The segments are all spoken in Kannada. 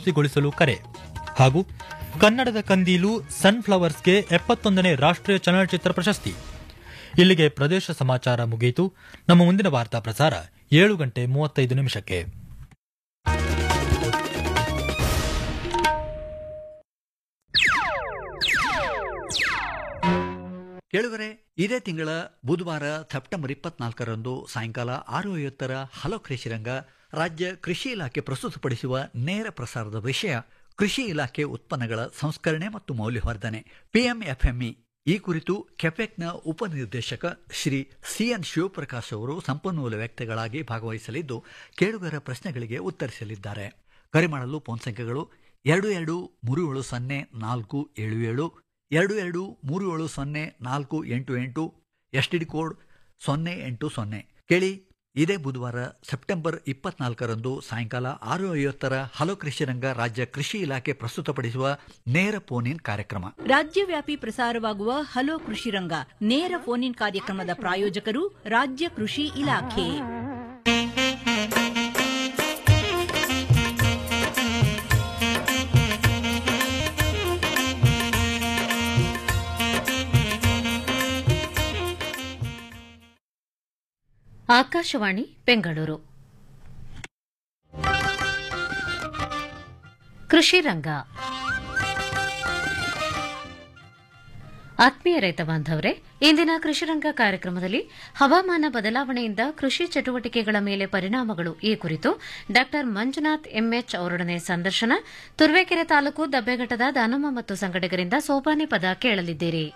ಯಶಸ್ವಿಗೊಳಿಸಲು ಕರೆ ಹಾಗೂ ಕನ್ನಡದ ಕಂದೀಲು ಸನ್ಫ್ಲವರ್ಸ್ಗೆ ಎಪ್ಪತ್ತೊಂದನೇ ರಾಷ್ಟ್ರೀಯ ಚಲನಚಿತ್ರ ಪ್ರಶಸ್ತಿ ಇಲ್ಲಿಗೆ ಪ್ರದೇಶ ಸಮಾಚಾರ ಮುಗಿಯಿತು ನಮ್ಮ ಮುಂದಿನ ವಾರ್ತಾ ಪ್ರಸಾರ ಏಳು ಗಂಟೆ ಮೂವತ್ತೈದು ನಿಮಿಷಕ್ಕೆ ಕೇಳುಗರೆ ಇದೇ ತಿಂಗಳ ಬುಧವಾರ ಸೆಪ್ಟೆಂಬರ್ ಇಪ್ಪತ್ನಾಲ್ಕರಂದು ಸಾಯಂಕಾಲ ಆರು ಐವತ್ತರ ಹಲೋ ಕೃಷಿರಂಗ ರಾಜ್ಯ ಕೃಷಿ ಇಲಾಖೆ ಪ್ರಸ್ತುತಪಡಿಸುವ ನೇರ ಪ್ರಸಾರದ ವಿಷಯ ಕೃಷಿ ಇಲಾಖೆ ಉತ್ಪನ್ನಗಳ ಸಂಸ್ಕರಣೆ ಮತ್ತು ಮೌಲ್ಯವರ್ಧನೆ ಪಿಎಂಎಫ್ಎಂಇ ಈ ಕುರಿತು ಕೆಫೆಕ್ನ ಉಪನಿರ್ದೇಶಕ ಶ್ರೀ ಸಿಎನ್ ಶಿವಪ್ರಕಾಶ್ ಅವರು ಸಂಪನ್ಮೂಲ ವ್ಯಕ್ತಿಗಳಾಗಿ ಭಾಗವಹಿಸಲಿದ್ದು ಕೇಳುಗರ ಪ್ರಶ್ನೆಗಳಿಗೆ ಉತ್ತರಿಸಲಿದ್ದಾರೆ ಕರೆ ಮಾಡಲು ಫೋನ್ ಸಂಖ್ಯೆಗಳು ಎರಡು ಎರಡು ಮೂರು ಏಳು ಸೊನ್ನೆ ನಾಲ್ಕು ಏಳು ಏಳು ಎರಡು ಎರಡು ಮೂರು ಏಳು ಸೊನ್ನೆ ನಾಲ್ಕು ಎಂಟು ಎಂಟು ಎಸ್ ಟಿ ಡಿ ಕೋಡ್ ಸೊನ್ನೆ ಎಂಟು ಸೊನ್ನೆ ಕೇಳಿ ಇದೇ ಬುಧವಾರ ಸೆಪ್ಟೆಂಬರ್ ಇಪ್ಪತ್ನಾಲ್ಕರಂದು ಸಾಯಂಕಾಲ ಆರು ಐವತ್ತರ ಹಲೋ ಕೃಷಿರಂಗ ರಾಜ್ಯ ಕೃಷಿ ಇಲಾಖೆ ಪ್ರಸ್ತುತಪಡಿಸುವ ನೇರ ಫೋನ್ ಇನ್ ಕಾರ್ಯಕ್ರಮ ರಾಜ್ಯವ್ಯಾಪಿ ಪ್ರಸಾರವಾಗುವ ಹಲೋ ಕೃಷಿ ರಂಗ ನೇರ ಫೋನ್ ಇನ್ ಕಾರ್ಯಕ್ರಮದ ಪ್ರಾಯೋಜಕರು ರಾಜ್ಯ ಕೃಷಿ ಇಲಾಖೆ ಆಕಾಶವಾಣಿ ಬೆಂಗಳೂರು ಕೃಷಿ ರಂಗ ಆತ್ಮೀಯ ರೈತ ಬಾಂಧವರೇ ಇಂದಿನ ಕೃಷಿರಂಗ ಕಾರ್ಯಕ್ರಮದಲ್ಲಿ ಹವಾಮಾನ ಬದಲಾವಣೆಯಿಂದ ಕೃಷಿ ಚಟುವಟಿಕೆಗಳ ಮೇಲೆ ಪರಿಣಾಮಗಳು ಈ ಕುರಿತು ಡಾ ಮಂಜುನಾಥ್ ಎಂಎಚ್ ಅವರೊಡನೆ ಸಂದರ್ಶನ ತುರುವೇಕೆರೆ ತಾಲೂಕು ದಬ್ಬೆಘಟ್ಟದ ದಾನಮ್ಮ ಮತ್ತು ಸಂಗಡಿಗರಿಂದ ಸೋಪಾನಿ ಪದ ಕೇಳಲಿದ್ದೀರಿ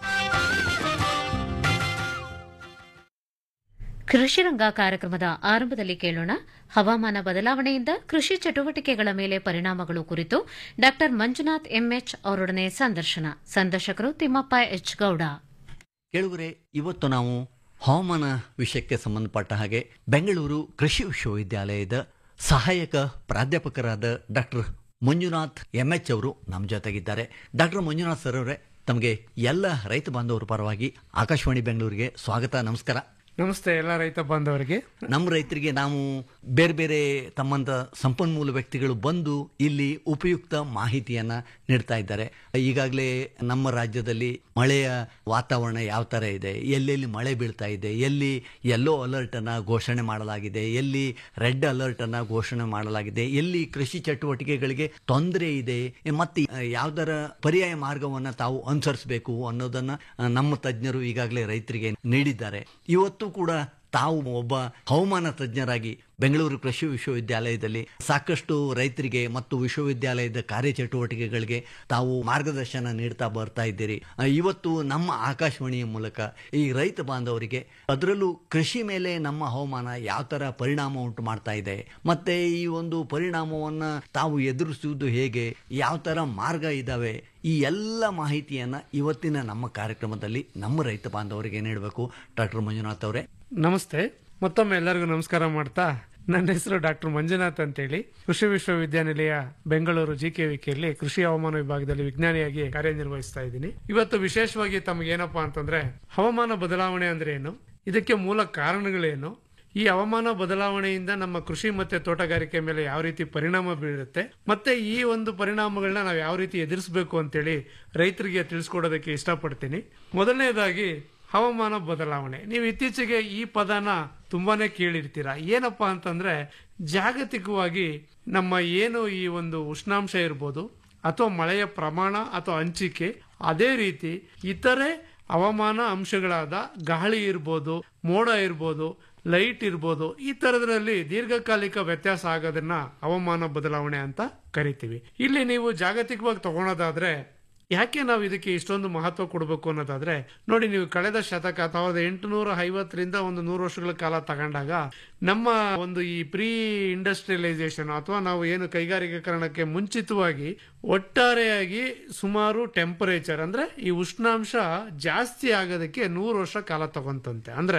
ಕೃಷಿರಂಗ ಕಾರ್ಯಕ್ರಮದ ಆರಂಭದಲ್ಲಿ ಕೇಳೋಣ ಹವಾಮಾನ ಬದಲಾವಣೆಯಿಂದ ಕೃಷಿ ಚಟುವಟಿಕೆಗಳ ಮೇಲೆ ಪರಿಣಾಮಗಳು ಕುರಿತು ಡಾ ಮಂಜುನಾಥ್ ಎಂಎಚ್ ಅವರೊಡನೆ ಸಂದರ್ಶನ ಸಂದರ್ಶಕರು ತಿಮ್ಮಪ್ಪ ಎಚ್ ಗೌಡ ಕೇಳುಗರೆ ಇವತ್ತು ನಾವು ಹವಾಮಾನ ವಿಷಯಕ್ಕೆ ಸಂಬಂಧಪಟ್ಟ ಹಾಗೆ ಬೆಂಗಳೂರು ಕೃಷಿ ವಿಶ್ವವಿದ್ಯಾಲಯದ ಸಹಾಯಕ ಪ್ರಾಧ್ಯಾಪಕರಾದ ಡಾಕ್ಟರ್ ಮಂಜುನಾಥ್ ಎಂ ಎಚ್ ಅವರು ನಮ್ಮ ಜೊತೆಗಿದ್ದಾರೆ ಡಾಕ್ಟರ್ ಮಂಜುನಾಥ್ ಸರ್ ಅವರೇ ತಮಗೆ ಎಲ್ಲ ರೈತ ಬಾಂಧವರ ಪರವಾಗಿ ಆಕಾಶವಾಣಿ ಬೆಂಗಳೂರಿಗೆ ಸ್ವಾಗತ ನಮಸ್ಕಾರ ನಮಸ್ತೆ ಎಲ್ಲ ರೈತ ಬಾಂಧವರಿಗೆ ನಮ್ಮ ರೈತರಿಗೆ ನಾವು ಬೇರೆ ಬೇರೆ ತಮ್ಮಂತ ಸಂಪನ್ಮೂಲ ವ್ಯಕ್ತಿಗಳು ಬಂದು ಇಲ್ಲಿ ಉಪಯುಕ್ತ ಮಾಹಿತಿಯನ್ನ ನೀಡ್ತಾ ಇದ್ದಾರೆ ಈಗಾಗಲೇ ನಮ್ಮ ರಾಜ್ಯದಲ್ಲಿ ಮಳೆಯ ವಾತಾವರಣ ಯಾವ ತರ ಇದೆ ಎಲ್ಲೆಲ್ಲಿ ಮಳೆ ಬೀಳ್ತಾ ಇದೆ ಎಲ್ಲಿ ಯೆಲ್ಲೋ ಅಲರ್ಟ್ ಅನ್ನ ಘೋಷಣೆ ಮಾಡಲಾಗಿದೆ ಎಲ್ಲಿ ರೆಡ್ ಅಲರ್ಟ್ ಅನ್ನ ಘೋಷಣೆ ಮಾಡಲಾಗಿದೆ ಎಲ್ಲಿ ಕೃಷಿ ಚಟುವಟಿಕೆಗಳಿಗೆ ತೊಂದರೆ ಇದೆ ಮತ್ತೆ ಯಾವ್ದರ ಪರ್ಯಾಯ ಮಾರ್ಗವನ್ನ ತಾವು ಅನುಸರಿಸಬೇಕು ಅನ್ನೋದನ್ನ ಆ, ನಮ್ಮ ತಜ್ಞರು ಈಗಾಗಲೇ ರೈತರಿಗೆ ನೀಡಿದ್ದಾರೆ ಇವತ್ತು ಕೂಡ ತಾವು ಒಬ್ಬ ಹವಾಮಾನ ತಜ್ಞರಾಗಿ ಬೆಂಗಳೂರು ಕೃಷಿ ವಿಶ್ವವಿದ್ಯಾಲಯದಲ್ಲಿ ಸಾಕಷ್ಟು ರೈತರಿಗೆ ಮತ್ತು ವಿಶ್ವವಿದ್ಯಾಲಯದ ಕಾರ್ಯಚಟುವಟಿಕೆಗಳಿಗೆ ತಾವು ಮಾರ್ಗದರ್ಶನ ನೀಡ್ತಾ ಬರ್ತಾ ಇದ್ದೀರಿ ಆ, ಇವತ್ತು ನಮ್ಮ ಆಕಾಶವಾಣಿಯ ಮೂಲಕ ಈ ರೈತ ಬಾಂಧವರಿಗೆ ಅದರಲ್ಲೂ ಕೃಷಿ ಮೇಲೆ ನಮ್ಮ ಹವಾಮಾನ ಯಾವ ತರ ಪರಿಣಾಮ ಉಂಟು ಮಾಡ್ತಾ ಇದೆ ಮತ್ತೆ ಈ ಒಂದು ಪರಿಣಾಮವನ್ನ ತಾವು ಎದುರಿಸುವುದು ಹೇಗೆ ಯಾವ ತರ ಮಾರ್ಗ ಇದಾವೆ ಈ ಎಲ್ಲ ಮಾಹಿತಿಯನ್ನ ಇವತ್ತಿನ ನಮ್ಮ ಕಾರ್ಯಕ್ರಮದಲ್ಲಿ ನಮ್ಮ ರೈತ ಬಾಂಧವರಿಗೆ ನೀಡಬೇಕು ಡಾಕ್ಟರ್ ಮಂಜುನಾಥ್ ಅವರೇ ನಮಸ್ತೆ ಮತ್ತೊಮ್ಮೆ ಎಲ್ಲರಿಗೂ ನಮಸ್ಕಾರ ಮಾಡ್ತಾ ನನ್ನ ಹೆಸರು ಡಾಕ್ಟರ್ ಮಂಜುನಾಥ್ ಅಂತೇಳಿ ಕೃಷಿ ವಿಶ್ವವಿದ್ಯಾನಿಲಯ ಬೆಂಗಳೂರು ಜಿಕೆವಿಕೆಯಲ್ಲಿ ಕೃಷಿ ಹವಾಮಾನ ವಿಭಾಗದಲ್ಲಿ ವಿಜ್ಞಾನಿಯಾಗಿ ಕಾರ್ಯನಿರ್ವಹಿಸ್ತಾ ಇದ್ದೀನಿ ಇವತ್ತು ವಿಶೇಷವಾಗಿ ತಮಗೇನಪ್ಪಾ ಅಂತಂದ್ರೆ ಹವಾಮಾನ ಬದಲಾವಣೆ ಅಂದ್ರೆ ಏನು ಇದಕ್ಕೆ ಮೂಲ ಕಾರಣಗಳೇನು ಈ ಹವಾಮಾನ ಬದಲಾವಣೆಯಿಂದ ನಮ್ಮ ಕೃಷಿ ಮತ್ತೆ ತೋಟಗಾರಿಕೆ ಮೇಲೆ ಯಾವ ರೀತಿ ಪರಿಣಾಮ ಬೀರುತ್ತೆ ಮತ್ತೆ ಈ ಒಂದು ಪರಿಣಾಮಗಳನ್ನ ನಾವು ಯಾವ ರೀತಿ ಎದುರಿಸಬೇಕು ಅಂತೇಳಿ ರೈತರಿಗೆ ತಿಳಿಸ್ಕೊಡೋದಕ್ಕೆ ಇಷ್ಟಪಡ್ತೀನಿ ಮೊದಲನೇದಾಗಿ ಹವಾಮಾನ ಬದಲಾವಣೆ ನೀವು ಇತ್ತೀಚೆಗೆ ಈ ಪದನ ತುಂಬಾನೇ ಕೇಳಿರ್ತೀರಾ ಏನಪ್ಪಾ ಅಂತಂದ್ರೆ ಜಾಗತಿಕವಾಗಿ ನಮ್ಮ ಏನು ಈ ಒಂದು ಉಷ್ಣಾಂಶ ಇರ್ಬೋದು ಅಥವಾ ಮಳೆಯ ಪ್ರಮಾಣ ಅಥವಾ ಹಂಚಿಕೆ ಅದೇ ರೀತಿ ಇತರೆ ಹವಾಮಾನ ಅಂಶಗಳಾದ ಗಾಳಿ ಇರ್ಬೋದು ಮೋಡ ಇರ್ಬೋದು ಲೈಟ್ ಇರ್ಬೋದು ಈ ತರದ್ರಲ್ಲಿ ದೀರ್ಘಕಾಲಿಕ ವ್ಯತ್ಯಾಸ ಆಗೋದನ್ನ ಹವಾಮಾನ ಬದಲಾವಣೆ ಅಂತ ಕರಿತೀವಿ ಇಲ್ಲಿ ನೀವು ಜಾಗತಿಕವಾಗಿ ತಗೊಳೋದಾದ್ರೆ ಯಾಕೆ ನಾವು ಇದಕ್ಕೆ ಇಷ್ಟೊಂದು ಮಹತ್ವ ಕೊಡಬೇಕು ಅನ್ನೋದಾದ್ರೆ ನೋಡಿ ನೀವು ಕಳೆದ ಶತಕ ಸಾವಿರದ ಎಂಟುನೂರ ಐವತ್ತರಿಂದ ಒಂದು ನೂರು ವರ್ಷಗಳ ಕಾಲ ತಗೊಂಡಾಗ ನಮ್ಮ ಒಂದು ಈ ಪ್ರೀ ಇಂಡಸ್ಟ್ರಿಯಲೈಸೇಷನ್ ಅಥವಾ ನಾವು ಏನು ಕೈಗಾರಿಕೀಕರಣಕ್ಕೆ ಮುಂಚಿತವಾಗಿ ಒಟ್ಟಾರೆಯಾಗಿ ಸುಮಾರು ಟೆಂಪರೇಚರ್ ಅಂದ್ರೆ ಈ ಉಷ್ಣಾಂಶ ಜಾಸ್ತಿ ಆಗೋದಕ್ಕೆ ನೂರು ವರ್ಷ ಕಾಲ ತಗೊಂತಂತೆ ಅಂದ್ರೆ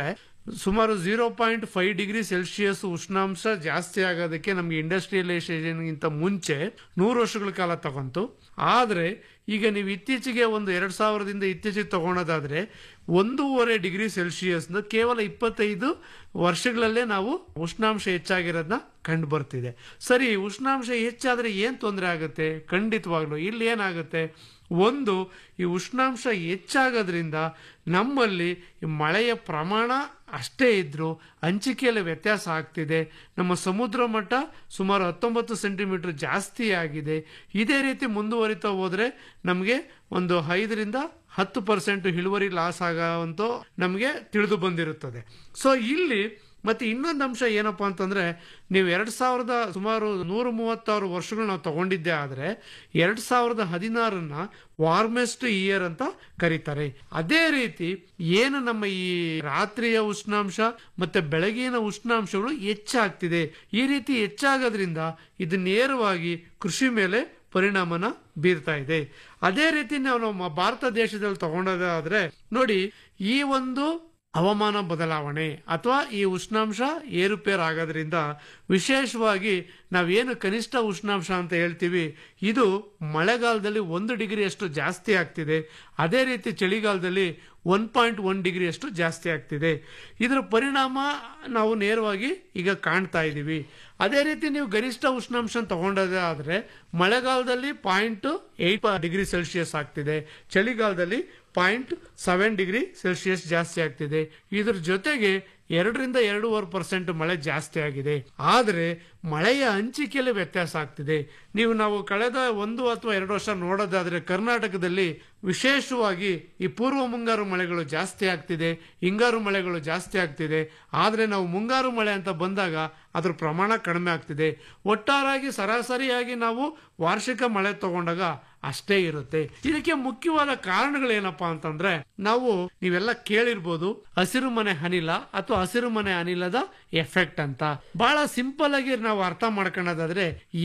ಸುಮಾರು zero point five degree Celsius ಉಷ್ಣಾಂಶ ಜಾಸ್ತಿ ಆಗೋದಕ್ಕೆ ನಮಗೆ ಇಂಡಸ್ಟ್ರಿಯಲೈಸೇಷನ್ಗಿಂತ ಮುಂಚೆ ನೂರು ವರ್ಷಗಳ ಕಾಲ ತಗೊಂತು ಆದರೆ ಈಗ ನೀವು ಇತ್ತೀಚೆಗೆ ಒಂದು ಎರಡು ಸಾವಿರದಿಂದ ಇತ್ತೀಚೆಗೆ ತಗೊಳೋದಾದ್ರೆ ಒಂದೂವರೆ ಡಿಗ್ರಿ ಸೆಲ್ಸಿಯಸ್ನ ಕೇವಲ ಇಪ್ಪತ್ತೈದು ವರ್ಷಗಳಲ್ಲೇ ನಾವು ಉಷ್ಣಾಂಶ ಹೆಚ್ಚಾಗಿರೋದನ್ನ ಕಂಡು ಬರ್ತಿದೆ ಸರಿ ಉಷ್ಣಾಂಶ ಹೆಚ್ಚಾದ್ರೆ ಏನ್ ತೊಂದರೆ ಆಗುತ್ತೆ ಖಂಡಿತವಾಗ್ಲು ಇಲ್ಲಿ ಏನಾಗುತ್ತೆ ಒಂದು ಈ ಉಷ್ಣಾಂಶ ಹೆಚ್ಚಾಗೋದ್ರಿಂದ ನಮ್ಮಲ್ಲಿ ಈ ಮಳೆಯ ಪ್ರಮಾಣ ಅಷ್ಟೇ ಇದ್ರೂ ಹಂಚಿಕೆಯಲ್ಲಿ ವ್ಯತ್ಯಾಸ ಆಗ್ತಿದೆ ನಮ್ಮ ಸಮುದ್ರ ಮಟ್ಟ ಸುಮಾರು ಹತ್ತೊಂಬತ್ತು ಸೆಂಟಿಮೀಟರ್ ಜಾಸ್ತಿ ಆಗಿದೆ ಇದೇ ರೀತಿ ಮುಂದುವರಿತಾ ಹೋದ್ರೆ ನಮಗೆ ಒಂದು ಐದರಿಂದ ಹತ್ತು ಪರ್ಸೆಂಟ್ ಇಳುವರಿ ಲಾಸ್ ಆಗೋವಂತೂ ನಮಗೆ ತಿಳಿದು ಬಂದಿರುತ್ತದೆ ಸೊ ಇಲ್ಲಿ ಮತ್ತೆ ಇನ್ನೊಂದು ಅಂಶ ಏನಪ್ಪಾ ಅಂತಂದ್ರೆ ನೀವು ಎರಡ್ ಸಾವಿರದ ಸುಮಾರು ನೂರ ಮೂವತ್ತಾರು ವರ್ಷಗಳು ನಾವು ತಗೊಂಡಿದ್ದೆ ಆದ್ರೆ ಎರಡ್ ಸಾವಿರದ ಹದಿನಾರನ್ನ ವಾರ್ಮೆಸ್ಟ್ ಇಯರ್ ಅಂತ ಕರೀತಾರೆ ಅದೇ ರೀತಿ ಏನು ನಮ್ಮ ಈ ರಾತ್ರಿಯ ಉಷ್ಣಾಂಶ ಮತ್ತೆ ಬೆಳಗಿನ ಉಷ್ಣಾಂಶಗಳು ಹೆಚ್ಚಾಗ್ತಿದೆ ಈ ರೀತಿ ಹೆಚ್ಚಾಗೋದ್ರಿಂದ ಇದು ನೇರವಾಗಿ ಕೃಷಿ ಮೇಲೆ ಪರಿಣಾಮನ ಬೀರ್ತಾ ಇದೆ ಅದೇ ರೀತಿ ನಾವು ನಮ್ಮ ಭಾರತ ದೇಶದಲ್ಲಿ ತಗೊಂಡೋದಾದ್ರೆ ನೋಡಿ ಈ ಒಂದು ಹವಾಮಾನ ಬದಲಾವಣೆ ಅಥವಾ ಈ ಉಷ್ಣಾಂಶ ಏರುಪೇರು ಆಗೋದ್ರಿಂದ ವಿಶೇಷವಾಗಿ ನಾವೇನು ಕನಿಷ್ಠ ಉಷ್ಣಾಂಶ ಅಂತ ಹೇಳ್ತೀವಿ ಇದು ಮಳೆಗಾಲದಲ್ಲಿ ಒಂದು ಡಿಗ್ರಿಯಷ್ಟು ಜಾಸ್ತಿ ಆಗ್ತಿದೆ ಅದೇ ರೀತಿ ಚಳಿಗಾಲದಲ್ಲಿ ಒನ್ ಪಾಯಿಂಟ್ ಒನ್ ಡಿಗ್ರಿಯಷ್ಟು ಜಾಸ್ತಿ ಆಗ್ತಿದೆ ಇದರ ಪರಿಣಾಮ ನಾವು ನೇರವಾಗಿ ಈಗ ಕಾಣ್ತಾ ಇದ್ದೀವಿ ಅದೇ ರೀತಿ ನೀವು ಗರಿಷ್ಠ ಉಷ್ಣಾಂಶ ತಗೊಂಡದೇ ಆದರೆ ಮಳೆಗಾಲದಲ್ಲಿ ಪಾಯಿಂಟ್ ಏಟ್ ಡಿಗ್ರಿ ಸೆಲ್ಸಿಯಸ್ ಆಗ್ತಿದೆ ಚಳಿಗಾಲದಲ್ಲಿ ಪಾಯಿಂಟ್ ಸೆವೆನ್ ಡಿಗ್ರಿ ಸೆಲ್ಸಿಯಸ್ ಜಾಸ್ತಿ ಆಗ್ತಿದೆ ಇದ್ರ ಜೊತೆಗೆ ಎರಡರಿಂದ ಎರಡೂವರೆ ಪರ್ಸೆಂಟ್ ಮಳೆ ಜಾಸ್ತಿ ಆಗಿದೆ ಆದರೆ ಮಳೆಯ ಹಂಚಿಕೆಯಲ್ಲಿ ವ್ಯತ್ಯಾಸ ಆಗ್ತಿದೆ ನೀವು ನಾವು ಕಳೆದ ಒಂದು ಅಥವಾ ಎರಡು ವರ್ಷ ನೋಡೋದಾದ್ರೆ ಕರ್ನಾಟಕದಲ್ಲಿ ವಿಶೇಷವಾಗಿ ಈ ಪೂರ್ವ ಮುಂಗಾರು ಮಳೆಗಳು ಜಾಸ್ತಿ ಆಗ್ತಿದೆ ಹಿಂಗಾರು ಮಳೆಗಳು ಜಾಸ್ತಿ ಆಗ್ತಿದೆ ಆದರೆ ನಾವು ಮುಂಗಾರು ಮಳೆ ಅಂತ ಬಂದಾಗ ಅದ್ರ ಪ್ರಮಾಣ ಕಡಿಮೆ ಆಗ್ತಿದೆ ಒಟ್ಟಾರಾಗಿ ಸರಾಸರಿಯಾಗಿ ನಾವು ವಾರ್ಷಿಕ ಮಳೆ ತಗೊಂಡಾಗ ಅಷ್ಟೇ ಇರುತ್ತೆ ಇದಕ್ಕೆ ಮುಖ್ಯವಾದ ಕಾರಣಗಳೇನಪ್ಪಾ ಅಂತಂದ್ರೆ ನಾವು ನೀವೆಲ್ಲ ಕೇಳಿರ್ಬೋದು ಹಸಿರು ಮನೆ ಅನಿಲ ಅಥವಾ ಹಸಿರು ಮನೆ ಅನಿಲದ ಎಫೆಕ್ಟ್ ಅಂತ ಬಹಳ ಸಿಂಪಲ್ ಆಗಿ ನಾವು ಅರ್ಥ ಮಾಡ್ಕೊಳ್ಳೋದಾದ್ರೆ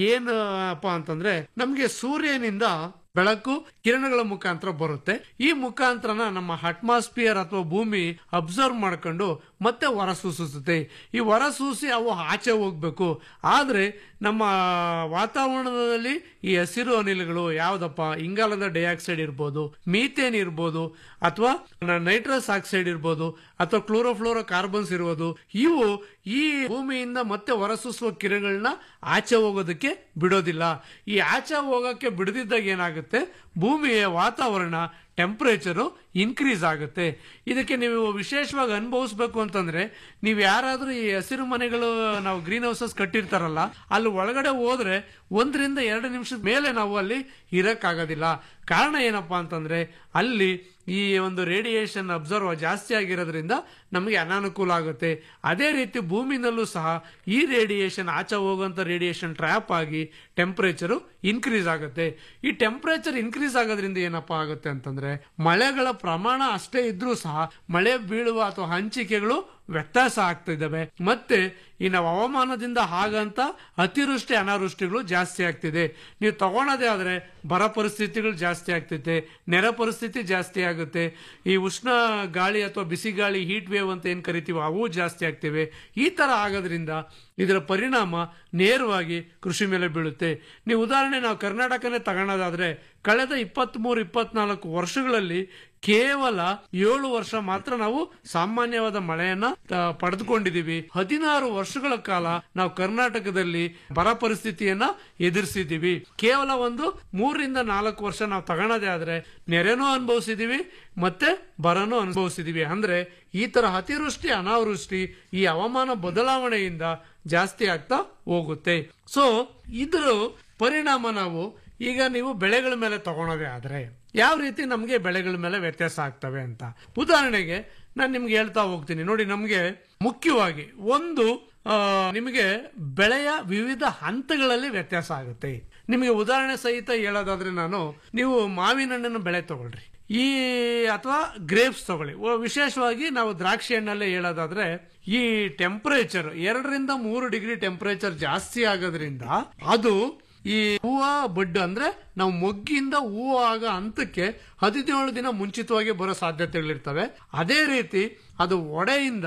ಏನಪ್ಪಾ ಅಂತಂದ್ರೆ ನಮ್ಗೆ ಸೂರ್ಯನಿಂದ ಬೆಳಕು ಕಿರಣಗಳ ಮುಖಾಂತರ ಬರುತ್ತೆ ಈ ಮುಖಾಂತರನ ನಮ್ಮ ಅಟ್ಮಾಸ್ಫಿಯರ್ ಅಥವಾ ಭೂಮಿ ಅಬ್ಸರ್ವ್ ಮಾಡ್ಕೊಂಡು ಮತ್ತೆ ಹೊರಸೂಸುತ್ತೆ ಈ ಹೊರಸೂಸಿ ಅವು ಆಚೆ ಹೋಗ್ಬೇಕು ಆದ್ರೆ ನಮ್ಮ ವಾತಾವರಣದಲ್ಲಿ ಈ ಹಸಿರು ಅನಿಲಗಳು ಯಾವ್ದಪ್ಪ ಇಂಗಾಲದ ಡೈಆಕ್ಸೈಡ್ ಇರ್ಬೋದು ಮೀಥೇನ್ ಇರ್ಬೋದು ಅಥವಾ ನೈಟ್ರಸ್ ಆಕ್ಸೈಡ್ ಇರ್ಬೋದು ಅಥವಾ ಕ್ಲೋರೋಫ್ಲೋರೋ ಕಾರ್ಬನ್ಸ್ ಇರ್ಬೋದು ಇವು ಈ ಭೂಮಿಯಿಂದ ಮತ್ತೆ ಹೊರಸೂಸುವ ಕಿರಣಗಳನ್ನ ಆಚೆ ಹೋಗೋದಕ್ಕೆ ಬಿಡೋದಿಲ್ಲ ಈ ಆಚೆ ಹೋಗಕ್ಕೆ ಬಿಡದಿದ್ದಾಗ ಏನಾಗುತ್ತೆ ಭೂಮಿಯ ವಾತಾವರಣ ಟೆಂಪರೇಚರು ಇನ್ಕ್ರೀಸ್ ಆಗುತ್ತೆ ಇದಕ್ಕೆ ನೀವು ವಿಶೇಷವಾಗಿ ಅನುಭವಿಸ್ಬೇಕು ಅಂತಂದ್ರೆ ನೀವು ಯಾರಾದ್ರೂ ಈ ಹಸಿರು ಮನೆಗಳು ನಾವು ಗ್ರೀನ್ ಹೌಸಸ್ ಕಟ್ಟಿರ್ತಾರಲ್ಲ ಅಲ್ಲಿ ಒಳಗಡೆ ಹೋದ್ರೆ ಒಂದರಿಂದ ಎರಡು ನಿಮಿಷದ ಮೇಲೆ ನಾವು ಅಲ್ಲಿ ಇರಕ್ಕಾಗೋದಿಲ್ಲ ಕಾರಣ ಏನಪ್ಪಾ ಅಂತಂದ್ರೆ ಅಲ್ಲಿ ಈ ಒಂದು ರೇಡಿಯೇಷನ್ ಅಬ್ಸರ್ವ್ ಜಾಸ್ತಿ ಆಗಿರೋದ್ರಿಂದ ನಮಗೆ ಅನಾನುಕೂಲ ಆಗುತ್ತೆ ಅದೇ ರೀತಿ ಭೂಮಿನಲ್ಲೂ ಸಹ ಈ ರೇಡಿಯೇಷನ್ ಆಚೆ ಹೋಗುವಂತ ರೇಡಿಯೇಷನ್ ಟ್ರ್ಯಾಪ್ ಆಗಿ ಟೆಂಪರೇಚರು ಇನ್ಕ್ರೀಸ್ ಆಗುತ್ತೆ ಈ ಟೆಂಪರೇಚರ್ ಇನ್ಕ್ರೀಸ್ ಆಗೋದ್ರಿಂದ ಏನಪ್ಪಾ ಆಗುತ್ತೆ ಅಂತಂದ್ರೆ ಮಳೆಗಳ ಪ್ರಮಾಣ ಅಷ್ಟೇ ಇದ್ರೂ ಸಹ ಮಳೆ ಬೀಳುವ ಅಥವಾ ಹಂಚಿಕೆಗಳು ವ್ಯತ್ಯಾಸ ಆಗ್ತಾ ಇದ್ದಾವೆ ಮತ್ತೆ ಈ ನಾವು ಹವಾಮಾನದಿಂದ ಹಾಗಂತ ಅತಿವೃಷ್ಟಿ ಅನಾವೃಷ್ಟಿಗಳು ಜಾಸ್ತಿ ಆಗ್ತಿದೆ ನೀವು ತಗೊಳೋದೇ ಆದ್ರೆ ಬರ ಪರಿಸ್ಥಿತಿಗಳು ಜಾಸ್ತಿ ಆಗ್ತೈತೆ ನೆರೆ ಪರಿಸ್ಥಿತಿ ಜಾಸ್ತಿ ಆಗುತ್ತೆ ಈ ಉಷ್ಣ ಗಾಳಿ ಅಥವಾ ಬಿಸಿ ಗಾಳಿ ಹೀಟ್ ವೇವ್ ಅಂತ ಏನ್ ಕರಿತೀವೋ ಅವು ಜಾಸ್ತಿ ಆಗ್ತಿವೆ ಈ ತರ ಆಗೋದ್ರಿಂದ ಇದರ ಪರಿಣಾಮ ನೇರವಾಗಿ ಕೃಷಿ ಮೇಲೆ ಬೀಳುತ್ತೆ ನೀವು ಉದಾಹರಣೆ ನಾವು ಕರ್ನಾಟಕನೇ ತಗೊಳೋದಾದ್ರೆ ಕಳೆದ ಇಪ್ಪತ್ತ್ ಮೂರು ಇಪ್ಪತ್ನಾಲ್ಕು ವರ್ಷಗಳಲ್ಲಿ ಕೇವಲ ಏಳು ವರ್ಷ ಮಾತ್ರ ನಾವು ಸಾಮಾನ್ಯವಾದ ಮಳೆಯನ್ನ ಆ, ಪಡೆದುಕೊಂಡಿದೀವಿ ಹದಿನಾರು ವರ್ಷಗಳ ಕಾಲ ನಾವು ಕರ್ನಾಟಕದಲ್ಲಿ ಬರ ಪರಿಸ್ಥಿತಿಯನ್ನ ಎದುರಿಸಿದ್ದೀವಿ ಕೇವಲ ಒಂದು ಮೂರರಿಂದ ನಾಲ್ಕು ವರ್ಷ ನಾವು ತಗೊಳೋದೇ ಆದ್ರೆ ನೆರೆನೂ ಅನುಭವಿಸಿದೀವಿ ಮತ್ತೆ ಬರನೂ ಅನುಭವಿಸಿದೀವಿ ಅಂದ್ರೆ ಈ ತರ ಅತಿವೃಷ್ಟಿ ಅನಾವೃಷ್ಟಿ ಈ ಹವಾಮಾನ ಬದಲಾವಣೆಯಿಂದ ಜಾಸ್ತಿ ಆಗ್ತಾ ಹೋಗುತ್ತೆ ಸೊ ಇದ್ರ ಪರಿಣಾಮ ನಾವು ಈಗ ನೀವು ಬೆಳೆಗಳ ಮೇಲೆ ತಗೊಳೋದೇ ಆದ್ರೆ ಯಾವ ರೀತಿ ನಮಗೆ ಬೆಳೆಗಳ ಮೇಲೆ ವ್ಯತ್ಯಾಸ ಆಗ್ತವೆ ಅಂತ ಉದಾಹರಣೆಗೆ ನಾನು ನಿಮ್ಗೆ ಹೇಳ್ತಾ ಹೋಗ್ತೀನಿ ನೋಡಿ ನಮಗೆ ಮುಖ್ಯವಾಗಿ ಒಂದು ಆ, ನಿಮಗೆ ಬೆಳೆಯ ವಿವಿಧ ಹಂತಗಳಲ್ಲಿ ವ್ಯತ್ಯಾಸ ಆಗುತ್ತೆ ನಿಮಗೆ ಉದಾಹರಣೆ ಸಹಿತ ಹೇಳೋದಾದ್ರೆ ನಾನು ನೀವು ಮಾವಿನ ಹಣ್ಣನ್ನು ಬೆಳೆ ತಗೊಳ್ರಿ ಈ ಅಥವಾ ಗ್ರೇಪ್ಸ್ ತಗೊಳ್ಳಿ ಓ, ವಿಶೇಷವಾಗಿ ನಾವು ದ್ರಾಕ್ಷಿ ಹಣ್ಣಲ್ಲೇ ಹೇಳೋದಾದ್ರೆ ಈ ಟೆಂಪರೇಚರ್ ಎರಡರಿಂದ ಮೂರು ಡಿಗ್ರಿ ಟೆಂಪರೇಚರ್ ಜಾಸ್ತಿ ಆಗೋದ್ರಿಂದ ಅದು ಈ ಹೂವ ಬಡ್ಡು ಅಂದ್ರೆ ನಾವು ಮೊಗ್ಗಿಂದ ಹೂವು ಆಗೋ ಹಂತಕ್ಕೆ ಹದಿನೇಳು ದಿನ ಮುಂಚಿತವಾಗಿ ಬರೋ ಸಾಧ್ಯತೆಗಳಿರ್ತವೆ ಅದೇ ರೀತಿ ಅದು ಒಡೆಯಿಂದ